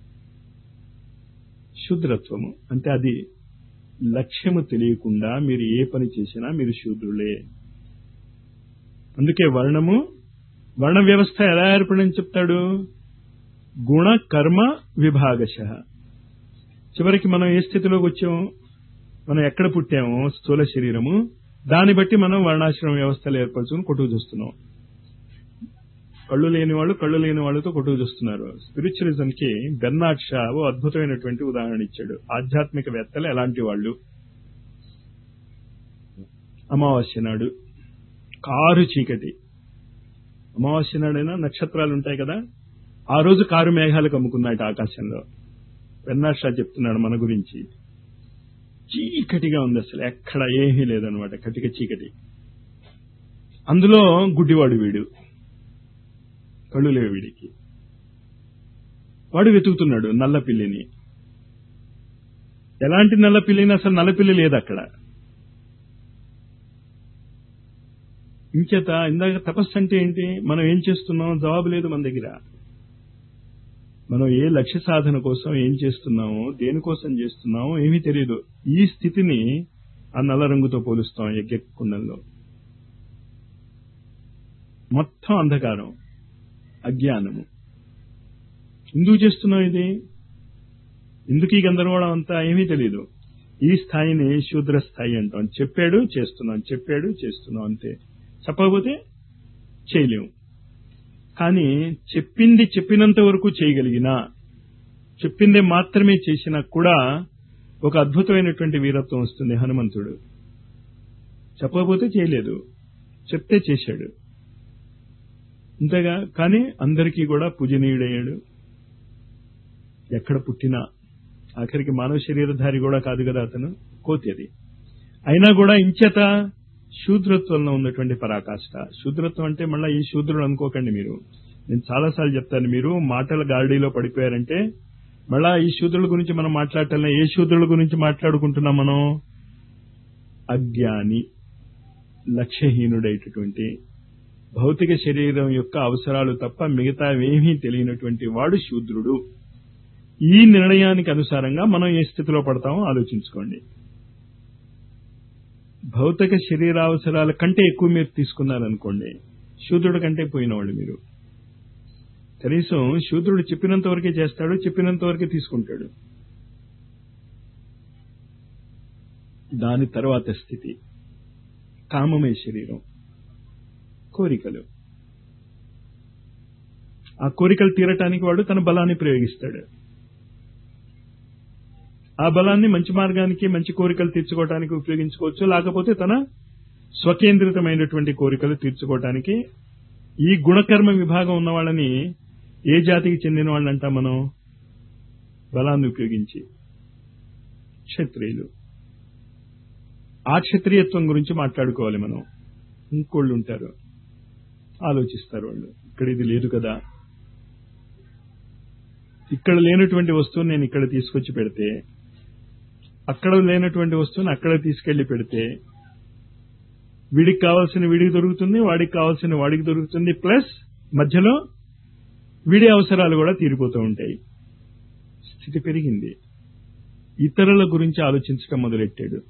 శూద్రత్వము అంటే అది లక్ష్యము తెలియకుండా మీరు ఏ పని చేసినా మీరు శూద్రులే అందుకే వర్ణము వర్ణ వ్యవస్థ ఎలా ఏర్పడని చెప్తాడు గుణ కర్మ విభాగశ చివరికి మనం ఏ స్థితిలోకి వచ్చాము మనం ఎక్కడ పుట్టామో స్థూల శరీరము దాన్ని బట్టి మనం వర్ణాశ్రమ వ్యవస్థలు ఏర్పరచుకుని కొట్టుకు చూస్తున్నాం కళ్ళు లేని వాళ్ళు కళ్ళు లేని వాళ్ళతో కొట్టుకు చూస్తున్నారు స్పిరిచువలిజం కి బెర్నాడ్ షా ఓ అద్భుతమైనటువంటి ఉదాహరణ ఇచ్చాడు ఆధ్యాత్మికవేత్తలు ఎలాంటి వాళ్ళు అమావాస్య నాడు కారు చీకటి అమావాస్య నాడైనా నక్షత్రాలు ఉంటాయి కదా ఆ రోజు కారు మేఘాలు కమ్ముకున్నాయట ఆకాశంలో బెర్నాడ్ షా చెప్తున్నాడు మన గురించి చీకటిగా ఉంది అసలు ఎక్కడ ఏమీ లేదనమాట కటిక చీకటి అందులో గుడ్డివాడు వీడు కళ్ళు లేవు వీడికి వాడు వెతుకుతున్నాడు నల్ల పిల్లిని ఎలాంటి నల్ల పిల్లిని అసలు నల్ల పిల్లి లేదు అక్కడ ఇంచేత ఇందాక తపస్సు అంటే ఏంటి మనం ఏం చేస్తున్నాం జవాబు లేదు మన దగ్గర మనం ఏ లక్ష్య సాధన కోసం ఏం చేస్తున్నామో దేనికోసం చేస్తున్నామో ఏమీ తెలియదు ఈ స్థితిని ఆ నల్ల రంగుతో పోలుస్తాం యజ్ఞకుండంలో మొత్తం అంధకారం అజ్ఞానము ఎందుకు చేస్తున్నాం ఇది ఎందుకు ఈ గందరగోళం అంతా ఏమీ తెలియదు ఈ స్థాయిని శూద్ర స్థాయి అంటాం చెప్పాడు చేస్తున్నాం చెప్పాడు చేస్తున్నాం అంతే చెప్పకపోతే చేయలేము కానీ చెప్పింది చెప్పినంత వరకు చేయగలిగినా చెప్పింది మాత్రమే చేసినా కూడా ఒక అద్భుతమైనటువంటి వీరత్వం వస్తుంది హనుమంతుడు చెప్పకపోతే చేయలేదు చెప్తే చేశాడు అంతేగా కానీ అందరికీ కూడా పూజనీయుడయ్యాడు ఎక్కడ పుట్టినా ఆఖరికి మానవ శరీరధారి కూడా కాదు కదా అతను కోతి అది అయినా కూడా ఇంచేత శూద్రత్వంలో ఉన్నటువంటి పరాకాష్ట శూద్రత్వం అంటే మళ్ళీ ఈ శూద్రుడు అనుకోకండి మీరు నేను చాలాసార్లు చెప్తాను మీరు మాటల గాడిలో పడిపోయారంటే మళ్ళా ఈ శూద్రుల గురించి మనం మాట్లాడటం ఏ శూద్రుల గురించి మాట్లాడుకుంటున్నాం మనం అజ్ఞాని లక్ష్యహీనుడైనటువంటి భౌతిక శరీరం యొక్క అవసరాలు తప్ప మిగతావేమీ తెలియనటువంటి వాడు శూద్రుడు ఈ నిర్ణయానికి అనుసారంగా మనం ఏ స్థితిలో పడతామో ఆలోచించుకోండి భౌతిక శరీరావసరాల కంటే ఎక్కువ మీరు తీసుకున్నారనుకోండి శూద్రుడి కంటే పోయినవాళ్ళు మీరు కనీసం శూద్రుడు చెప్పినంత వరకే చేస్తాడు చెప్పినంత వరకే తీసుకుంటాడు దాని తర్వాత స్థితి కామమే శరీరం కోరికలు ఆ కోరికలు తీరటానికి వాడు తన బలాన్ని ప్రయోగిస్తాడు ఆ బలాన్ని మంచి మార్గానికి మంచి కోరికలు తీర్చుకోవడానికి ఉపయోగించుకోవచ్చు లేకపోతే తన స్వకేంద్రితమైనటువంటి కోరికలు తీర్చుకోవటానికి ఈ గుణకర్మ విభాగం ఉన్న వాళ్ళని ఏ జాతికి చెందిన వాళ్ళు అంటాం మనం బలాన్ని ఉపయోగించి క్షత్రియులు ఆ క్షత్రియత్వం గురించి మాట్లాడుకోవాలి మనం ఇంకోళ్ళు ఉంటారు ఆలోచిస్తారు వాళ్ళు ఇక్కడ ఇది లేదు కదా ఇక్కడ లేనటువంటి వస్తువు నేను ఇక్కడ తీసుకొచ్చి పెడితే అక్కడ లేనటువంటి వస్తువుని అక్కడ తీసుకెళ్లి పెడితే వీడికి కావాల్సిన వీడికి దొరుకుతుంది వాడికి కావాల్సిన వాడికి దొరుకుతుంది ప్లస్ మధ్యలో వీడి అవసరాలు కూడా తీరిపోతూ ఉంటాయి స్థితి పెరిగింది ఇతరుల గురించి ఆలోచించడం మొదలెట్టాడు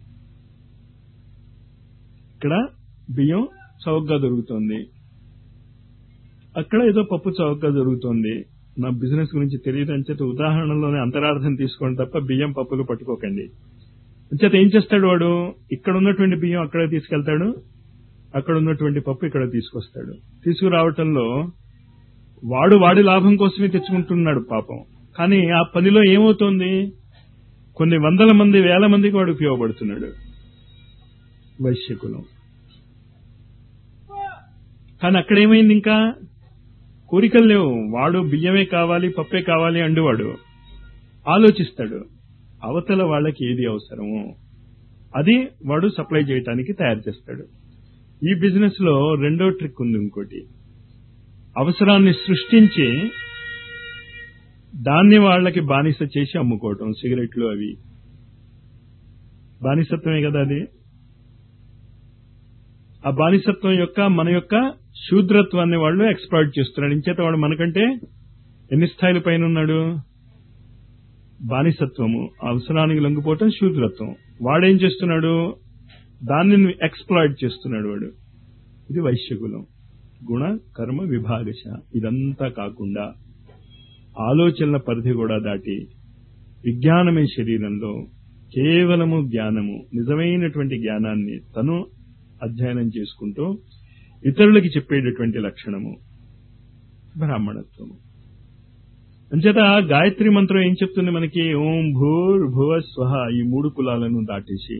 ఇక్కడ బియ్యం చౌకగా దొరుకుతుంది అక్కడ ఏదో పప్పు చౌకగా దొరుకుతుంది నా బిజినెస్ గురించి తెలియదు అంచేత ఉదాహరణలోనే అంతరార్థం తీసుకోండి తప్ప బియ్యం పప్పులు పట్టుకోకండి అంచేత ఏం చేస్తాడు వాడు ఇక్కడ ఉన్నటువంటి బియ్యం అక్కడ తీసుకెళ్తాడు అక్కడ ఉన్నటువంటి పప్పు ఇక్కడ తీసుకొస్తాడు తీసుకురావటంలో వాడు వాడి లాభం కోసమే తెచ్చుకుంటున్నాడు పాపం కానీ ఆ పనిలో ఏమవుతోంది కొన్ని వందల మంది వేల మందికి వాడు ఉపయోగపడుతున్నాడు వైశ్యకులం కానీ అక్కడ ఏమైంది ఇంకా కోరికలు లేవు వాడు బియ్యమే కావాలి పప్పే కావాలి అండువాడు ఆలోచిస్తాడు అవతల వాళ్ళకి ఏది అవసరమో అది వాడు సప్లై చేయటానికి తయారు చేస్తాడు ఈ బిజినెస్ లో రెండో ట్రిక్ ఉంది ఇంకోటి అవసరాన్ని సృష్టించి దాన్ని వాళ్ళకి బానిస చేసి అమ్ముకోవటం సిగరెట్లు అవి బానిసత్వమే కదా అది ఆ బానిసత్వం యొక్క మన యొక్క శూద్రత్వాన్ని వాళ్ళు ఎక్స్ప్లాయిట్ చేస్తున్నాడు ఇంచేత వాడు మనకంటే ఎన్ని స్థాయిల పైన ఉన్నాడు బానిసత్వము అవసరానికి లొంగిపోవటం శూద్రత్వం వాడేం చేస్తున్నాడు దాన్ని ఎక్స్ప్లాయిట్ చేస్తున్నాడు వాడు ఇది వైశ్యకులం గుణ కర్మ విభాగశ ఇదంతా కాకుండా ఆలోచనల పరిధి కూడా దాటి విజ్ఞానమే శరీరంలో కేవలము జ్ఞానము నిజమైనటువంటి జ్ఞానాన్ని తను అధ్యయనం చేసుకుంటూ ఇతరులకి చెప్పేటటువంటి లక్షణము బ్రాహ్మణత్వము అంచేత గాయత్రి మంత్రం ఏం చెప్తుంది మనకి ఓం భూర్ భువ స్వహ ఈ మూడు కులాలను దాటేసి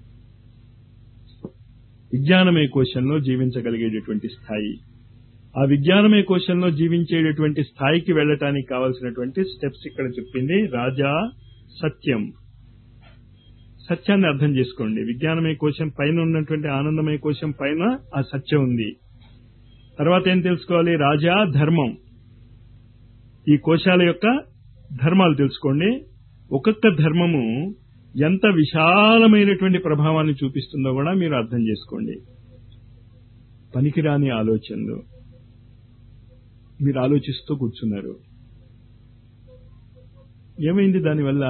విజ్ఞానమే కోశంలో జీవించగలిగేటటువంటి స్థాయి ఆ విజ్ఞానమే కోశంలో జీవించేటటువంటి స్థాయికి వెళ్ళటానికి కావలసినటువంటి స్టెప్స్ ఇక్కడ చెప్పింది రాజా సత్యం సత్యాన్ని అర్థం చేసుకోండి విజ్ఞానమే కోశం పైన ఉన్నటువంటి ఆనందమయ కోశం పైన ఆ సత్యం ఉంది తర్వాత ఏం తెలుసుకోవాలి రాజా ధర్మం ఈ కోశాల యొక్క ధర్మాలు తెలుసుకోండి ఒక్కొక్క ధర్మము ఎంత విశాలమైనటువంటి ప్రభావాన్ని చూపిస్తుందో కూడా మీరు అర్థం చేసుకోండి పనికిరాని ఆలోచనలు మీరు ఆలోచిస్తూ కూర్చున్నారు ఏమైంది దానివల్ల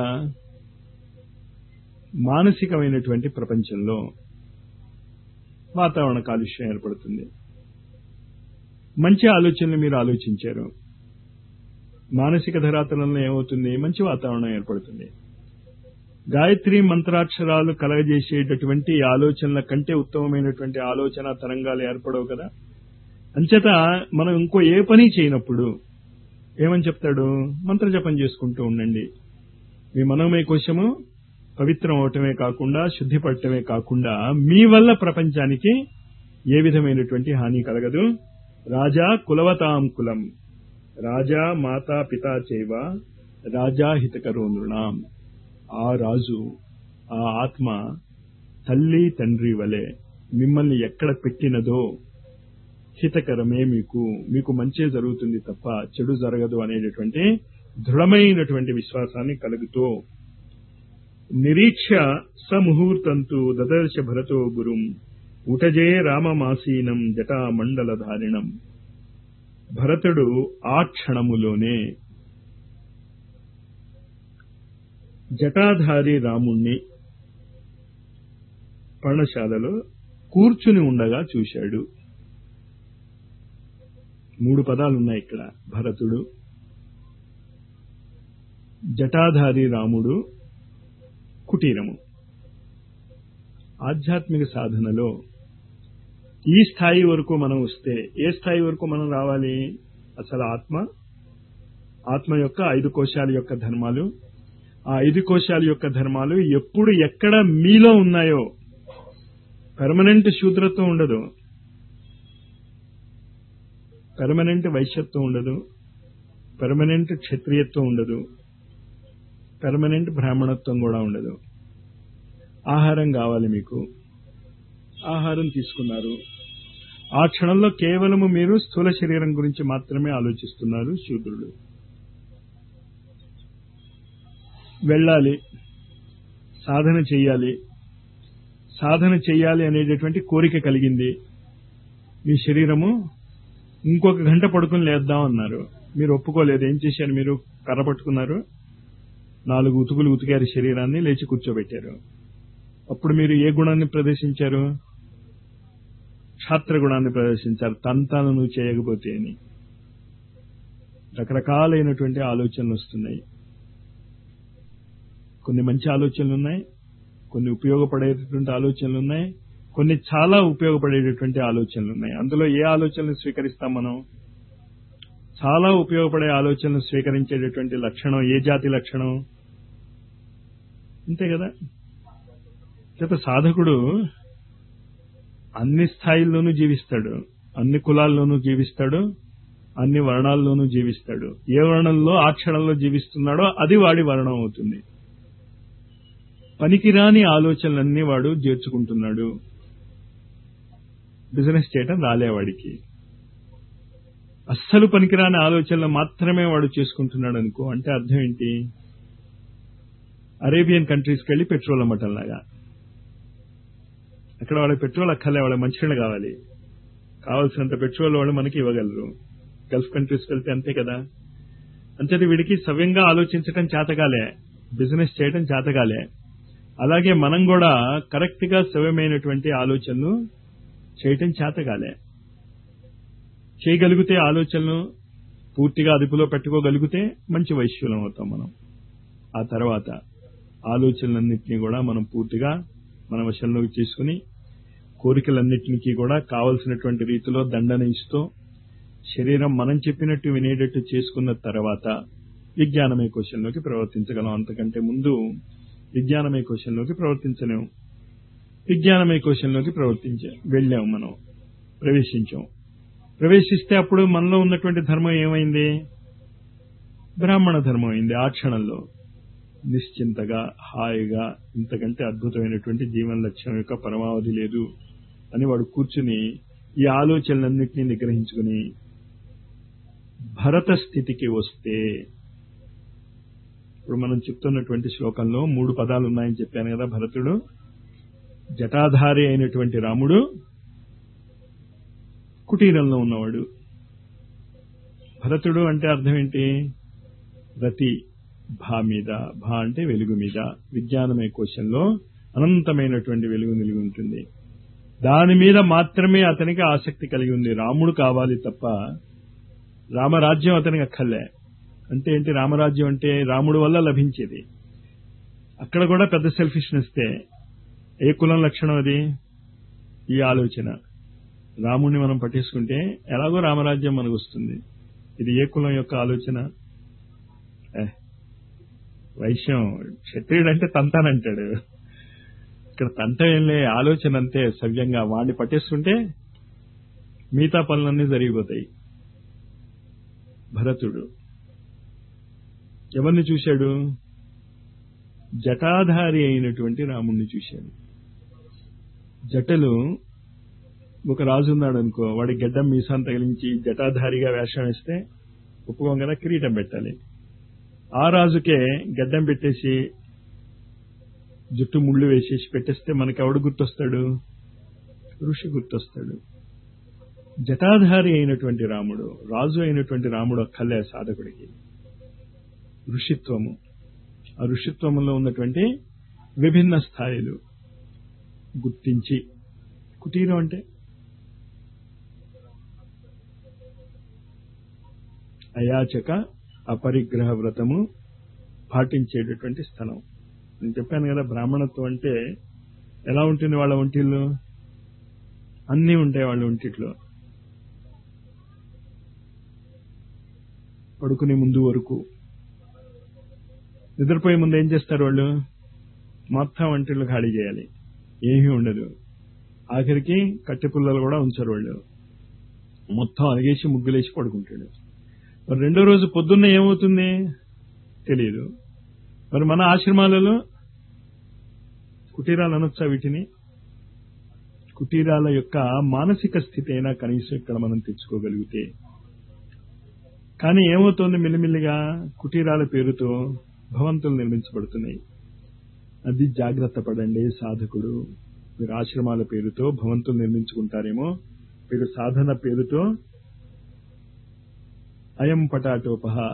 మానసికమైనటువంటి ప్రపంచంలో వాతావరణ కాలుష్యం ఏర్పడుతుంది మంచి ఆలోచనలు మీరు ఆలోచించారు మానసిక ధరాతలంలో ఏమవుతుంది మంచి వాతావరణం ఏర్పడుతుంది గాయత్రి మంత్రాక్షరాలు కలగజేసేటటువంటి ఆలోచనల కంటే ఉత్తమమైనటువంటి ఆలోచన తరంగాలు ఏర్పడవు కదా అంచేత మనం ఇంకో ఏ పని చేయనప్పుడు ఏమని చెప్తాడు మంత్ర జపం చేసుకుంటూ ఉండండి మీ మనోమయ కోశము పవిత్రం అవటమే కాకుండా శుద్ధిపడటమే కాకుండా మీ వల్ల ప్రపంచానికి ఏ విధమైనటువంటి హాని కలగదు రాజా కులవతాం కులం రాజా మాతా పితా చేవ రాజా హితకరో నృణాం ఆ రాజు ఆ ఆత్మ తల్లి తండ్రి వలె మిమ్మల్ని ఎక్కడ పెట్టినదో హితకరమే మీకు మీకు మంచే జరుగుతుంది తప్ప చెడు జరగదు అనేటటువంటి దృఢమైనటువంటి విశ్వాసాన్ని కలుగుతూ నిరీక్ష సముహూర్తంతు దదర్శ భరతో గురుం ఉటజే రామమాసీనం జటా మండలధారిణం భరతుడు ఆ క్షణములోనే జటాధారి రాముణ్ణి పర్ణశాలలో కూర్చుని ఉండగా చూశాడు మూడు పదాలు ఉన్నాయి ఇక్కడ భరతుడు జటాధారి రాముడు కుటీరము ఆధ్యాత్మిక సాధనలో ఈ స్థాయి వరకు మనం వస్తే ఏ స్థాయి వరకు మనం రావాలి అసలు ఆత్మ ఆత్మ యొక్క ఐదు కోశాల యొక్క ధర్మాలు ఆ ఐదు కోశాల యొక్క ధర్మాలు ఎప్పుడు ఎక్కడ మీలో ఉన్నాయో పెర్మనెంట్ శూద్రత్వం ఉండదు పెర్మనెంట్ వైశ్యత్వం ఉండదు పెర్మనెంట్ క్షత్రియత్వం ఉండదు పెర్మనెంట్ బ్రాహ్మణత్వం కూడా ఉండదు ఆహారం కావాలి మీకు ఆహారం తీసుకున్నారు ఆ క్షణంలో కేవలము మీరు స్థూల శరీరం గురించి మాత్రమే ఆలోచిస్తున్నారు శూద్రుడు వెళ్ళాలి సాధన చెయ్యాలి సాధన చెయ్యాలి అనేటటువంటి కోరిక కలిగింది మీ శరీరము ఇంకొక గంట పడుకుని లేద్దాం అన్నారు మీరు ఒప్పుకోలేదు ఏం చేశారు మీరు కర్ర పట్టుకున్నారు నాలుగు ఉతుకులు ఉతికారు శరీరాన్ని లేచి కూర్చోబెట్టారు అప్పుడు మీరు ఏ గుణాన్ని ప్రదర్శించారు క్షాత్ర గుణాన్ని ప్రదర్శించారు తంతాను నువ్వు చేయకపోతే అని రకరకాలైనటువంటి ఆలోచనలు వస్తున్నాయి కొన్ని మంచి ఆలోచనలు ఉన్నాయి కొన్ని ఉపయోగపడేటటువంటి ఆలోచనలు ఉన్నాయి కొన్ని చాలా ఉపయోగపడేటటువంటి ఆలోచనలు ఉన్నాయి అందులో ఏ ఆలోచనలు స్వీకరిస్తాం మనం చాలా ఉపయోగపడే ఆలోచనలు స్వీకరించేటటువంటి లక్షణం ఏ జాతి లక్షణం అంతే కదా చేత సాధకుడు అన్ని స్థాయిల్లోనూ జీవిస్తాడు అన్ని కులాల్లోనూ జీవిస్తాడు అన్ని వర్ణాల్లోనూ జీవిస్తాడు ఏ వర్ణంలో ఆ క్షణంలో జీవిస్తున్నాడో అది వాడి వర్ణం అవుతుంది పనికిరాని ఆలోచనలన్నీ వాడు చేర్చుకుంటున్నాడు బిజినెస్ చేయటం రాలే వాడికి అస్సలు పనికిరాని ఆలోచనలు మాత్రమే వాడు చేసుకుంటున్నాడు అనుకో అంటే అర్థం ఏంటి అరేబియన్ కంట్రీస్కి వెళ్ళి పెట్రోల్ అమ్మటం లాగా అక్కడ వాళ్ళకి పెట్రోల్ అక్కర్లే వాళ్ళకి మంచినీళ్ళు కావాలి కావాల్సినంత పెట్రోల్ వాళ్ళు మనకి ఇవ్వగలరు గల్ఫ్ కంట్రీస్కి వెళ్తే అంతే కదా అంతటి వీడికి సవ్యంగా ఆలోచించటం చేతగాలే బిజినెస్ చేయటం చేతగాలే అలాగే మనం కూడా కరెక్ట్ గా సవ్యమైనటువంటి ఆలోచనలు చేయటం చేతగాలే చేయగలిగితే ఆలోచనలు పూర్తిగా అదుపులో పెట్టుకోగలిగితే మంచి వైశ్యులం అవుతాం మనం ఆ తర్వాత ఆలోచనలన్నింటినీ కూడా మనం పూర్తిగా మన వశంలోకి తీసుకుని కోరికలన్నింటినీ కూడా కావలసినటువంటి రీతిలో దండన ఇస్తూ శరీరం మనం చెప్పినట్టు వినేటట్టు చేసుకున్న తర్వాత విజ్ఞానమయ కోశంలోకి ప్రవర్తించగలం అంతకంటే ముందు విజ్ఞానమయ కోశంలోకి ప్రవర్తించలేము విజ్ఞానమయ కోశంలోకి ప్రవర్తించాం వెళ్ళాం మనం ప్రవేశించాం ప్రవేశిస్తే అప్పుడు మనలో ఉన్నటువంటి ధర్మం ఏమైంది బ్రాహ్మణ ధర్మం అయింది ఆ క్షణంలో నిశ్చింతగా హాయిగా ఇంతకంటే అద్భుతమైనటువంటి జీవన లక్ష్యం యొక్క పరమావధి లేదు అని వాడు కూర్చుని ఈ ఆలోచనలన్నింటినీ నిగ్రహించుకుని భరత స్థితికి వస్తే ఇప్పుడు మనం చెప్తున్నటువంటి శ్లోకంలో మూడు పదాలు ఉన్నాయని చెప్పాను కదా భరతుడు జటాధారి అయినటువంటి రాముడు కుటీరంలో ఉన్నవాడు భరతుడు అంటే అర్థం ఏంటి రతి భా మీద భా అంటే వెలుగు మీద విజ్ఞానమయ కోశంలో అనంతమైనటువంటి వెలుగు నిలిగి ఉంటుంది దాని మీద మాత్రమే అతనికి ఆసక్తి కలిగి ఉంది రాముడు కావాలి తప్ప రామరాజ్యం అతనికి అక్కర్లే అంటే ఏంటి రామరాజ్యం అంటే రాముడు వల్ల లభించేది అక్కడ కూడా పెద్ద సెల్ఫిష్నెస్తే ఏ కులం లక్షణం అది ఈ ఆలోచన రాముడిని మనం పట్టేసుకుంటే ఎలాగో రామరాజ్యం మనకు వస్తుంది ఇది ఏ కులం యొక్క ఆలోచన వైశ్యం క్షత్రియుడు అంటే తంతానంటాడు ఇక్కడ తంట వెళ్ళే ఆలోచన అంతే సవ్యంగా వాడిని పట్టేసుకుంటే మిగతా పనులన్నీ జరిగిపోతాయి భరతుడు ఎవరిని చూశాడు జటాధారి అయినటువంటి రాముణ్ణి చూశాడు జటలు ఒక రాజు ఉన్నాడు అనుకో వాడి గడ్డం మీసాన్ తగిలించి జటాధారిగా వేషం వేస్తే ఒప్పుకోగానే కిరీటం పెట్టాలి ఆ రాజుకే గడ్డం పెట్టేసి జుట్టు ముళ్ళు వేసేసి పెట్టేస్తే మనకి ఎవడు గుర్తొస్తాడు ఋషి గుర్తొస్తాడు జటాధారి అయినటువంటి రాముడు రాజు అయినటువంటి రాముడు ఒక్కలే సాధకుడికి ఋషిత్వము ఆ ఋషిత్వములో ఉన్నటువంటి విభిన్న స్థాయిలు గుర్తించి కుటీరం అంటే అయాచక అపరిగ్రహ వ్రతము పాటించేటటువంటి స్థలం నేను చెప్పాను కదా బ్రాహ్మణత్వం అంటే ఎలా ఉంటుంది వాళ్ళ ఒంటిల్లో అన్నీ ఉంటాయి వాళ్ళ ఒంటిట్లో పడుకునే ముందు వరకు నిద్రపోయే ముందు ఏం చేస్తారు వాళ్ళు మొత్తం వంటిళ్ళు ఖాళీ చేయాలి ఏమీ ఉండదు ఆఖరికి కట్టె పుల్లలు కూడా ఉంచరు వాళ్ళు మొత్తం అలిగేసి ముగ్గులేసి పడుకుంటాడు మరి రెండో రోజు పొద్దున్న ఏమవుతుంది తెలియదు మరి మన ఆశ్రమాలలో కుటీరాలు అనొచ్చా వీటిని కుటీరాల యొక్క మానసిక స్థితి అయినా కనీసం ఇక్కడ మనం తెచ్చుకోగలిగితే కానీ ఏమవుతోంది మెల్లిమెల్లిగా కుటీరాల పేరుతో భవంతులు నిర్మించబడుతున్నాయి అది జాగ్రత్త పడండి సాధకుడు మీరు ఆశ్రమాల పేరుతో భవంతులు నిర్మించుకుంటారేమో మీరు సాధన పేరుతో అయం పటాటోపహ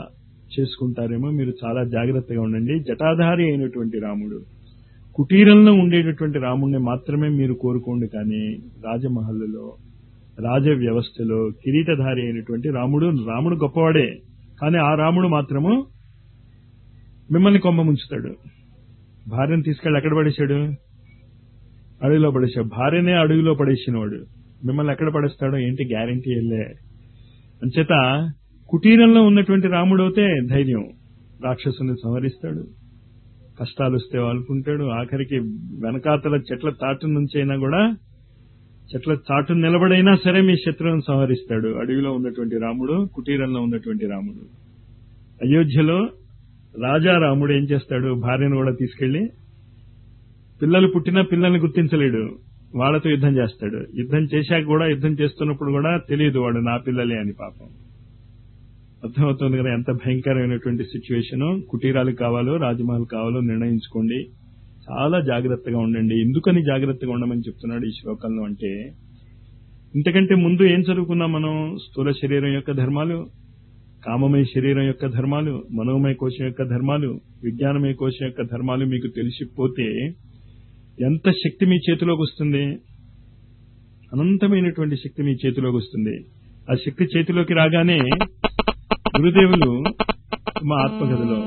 చేసుకుంటారేమో మీరు చాలా జాగ్రత్తగా ఉండండి జటాధారి అయినటువంటి రాముడు కుటీరంలో ఉండేటటువంటి రాముడిని మాత్రమే మీరు కోరుకోండి కానీ రాజమహల్లో రాజ వ్యవస్థలో కిరీటధారి అయినటువంటి రాముడు రాముడు గొప్పవాడే కానీ ఆ రాముడు మాత్రము మిమ్మల్ని కొమ్మ ముంచుతాడు భార్యను తీసుకెళ్ళి ఎక్కడ పడేశాడు అడవిలో పడేశాడు భార్యనే అడవిలో పడేసినవాడు మిమ్మల్ని ఎక్కడ పడేస్తాడో ఏంటి గ్యారంటీ వెళ్ళే అంచేత కుటీరంలో ఉన్నటువంటి రాముడు అయితే ధైర్యం రాక్షసుని సంహరిస్తాడు కష్టాలు వస్తే వాడుకుంటాడు ఆఖరికి వెనకాతల చెట్ల తాటు నుంచి అయినా కూడా చెట్ల చాటు నిలబడైనా సరే మీ శత్రువును సంహరిస్తాడు అడవిలో ఉన్నటువంటి రాముడు కుటీరంలో ఉన్నటువంటి రాముడు అయోధ్యలో రాజా రాముడు ఏం చేస్తాడు భార్యను కూడా తీసుకెళ్లి పిల్లలు పుట్టినా పిల్లల్ని గుర్తించలేడు వాళ్ళతో యుద్ధం చేస్తాడు యుద్ధం చేశాక కూడా యుద్ధం చేస్తున్నప్పుడు కూడా తెలియదు వాడు నా పిల్లలే అని పాపం అర్థమవుతుంది కదా ఎంత భయంకరమైనటువంటి సిచ్యువేషన్ కుటీరాలు కావాలో రాజమహల్ కావాలో నిర్ణయించుకోండి చాలా జాగ్రత్తగా ఉండండి ఎందుకని జాగ్రత్తగా ఉండమని చెప్తున్నాడు ఈ శ్లోకంలో అంటే ఇంతకంటే ముందు ఏం చదువుకున్నాం మనం స్థూల శరీరం యొక్క ధర్మాలు కామమయ శరీరం యొక్క ధర్మాలు మనోమయ కోశం యొక్క ధర్మాలు విజ్ఞానమయ కోశం యొక్క ధర్మాలు మీకు తెలిసిపోతే ఎంత శక్తి మీ చేతిలోకి వస్తుంది అనంతమైనటువంటి శక్తి మీ చేతిలోకి వస్తుంది ఆ శక్తి చేతిలోకి రాగానే గురుదేవులు మా ఆత్మకథలో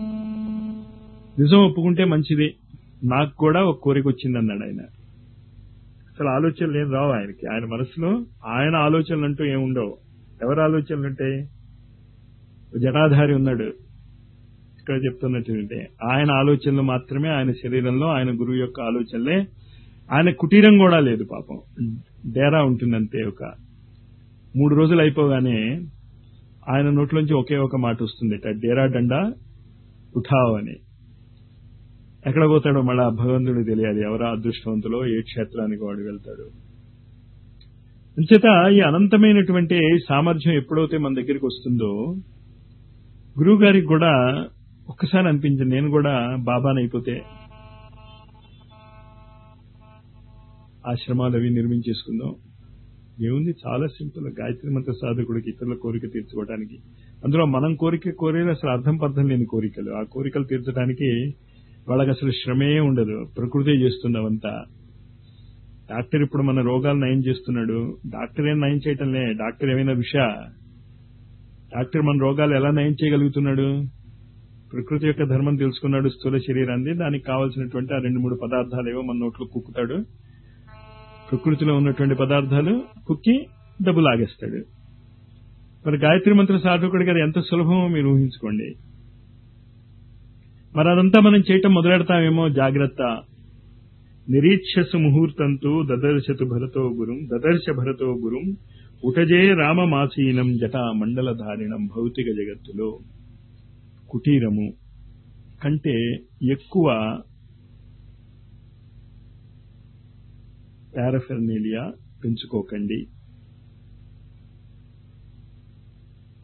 నిజం ఒప్పుకుంటే మంచిది నాకు కూడా ఒక కోరిక వచ్చింది అన్నాడు ఆయన అసలు ఆలోచనలు ఏం రావు ఆయనకి ఆయన మనసులో ఆయన ఆలోచనలు అంటూ ఏముండవు ఎవరి ఆలోచనలు ఉంటాయి జటాధారి ఉన్నాడు ఇక్కడ చెప్తున్నట్టు ఆయన ఆలోచనలు మాత్రమే ఆయన శరీరంలో ఆయన గురువు యొక్క ఆలోచనలే ఆయన కుటీరం కూడా లేదు పాపం డేరా ఉంటుందంతే ఒక మూడు రోజులు అయిపోగానే ఆయన నోట్లోంచి ఒకే ఒక మాట వస్తుంది డేరా డండా ఉఠావ్ అని ఎక్కడ పోతాడో మళ్ళా భగవంతుడు తెలియాలి ఎవరా అదృష్టవంతులో ఏ క్షేత్రానికి వాడు వెళ్తాడు అంచేత ఈ అనంతమైనటువంటి సామర్థ్యం ఎప్పుడైతే మన దగ్గరికి వస్తుందో గురువు గారికి కూడా ఒక్కసారి అనిపించింది నేను కూడా బాబానైపోతే ఆశ్రమాలు అవి నిర్మించేసుకుందాం ఏముంది చాలా సింపుల్ గాయత్రి మంత్ర సాధకుడికి ఇతరుల కోరిక తీర్చుకోవడానికి అందులో మనం కోరిక కోరేది అసలు అర్థం పర్థం లేని కోరికలు ఆ కోరికలు తీర్చడానికి వాళ్ళకి అసలు శ్రమే ఉండదు ప్రకృతి చేస్తున్నవంతా డాక్టర్ ఇప్పుడు మన రోగాలు నయం చేస్తున్నాడు డాక్టర్ ఏం నయం చేయటంలే డాక్టర్ ఏమైనా ఋషా డాక్టర్ మన రోగాలు ఎలా నయం చేయగలుగుతున్నాడు ప్రకృతి యొక్క ధర్మం తెలుసుకున్నాడు స్థూల శరీరాన్ని దానికి కావాల్సినటువంటి ఆ రెండు మూడు పదార్థాలు ఏవో మన నోట్లో కుక్కుతాడు ప్రకృతిలో ఉన్నటువంటి పదార్థాలు కుక్కి డబ్బు లాగేస్తాడు మరి గాయత్రి మంత్ర సాధకుడికి అది ఎంత సులభమో మీరు ఊహించుకోండి మరి అదంతా మనం చేయటం మొదలెడతామేమో జాగ్రత్త నిరీక్షసు ముహూర్తంతో దదర్శతు భరతో గురుం దదర్శ భరతో గురుం ఉటజే రామమాసీనం జట మండలధారిణం భౌతిక జగత్తులో కుటీరము కంటే ఎక్కువ పారఫెర్నీలియా పెంచుకోకండి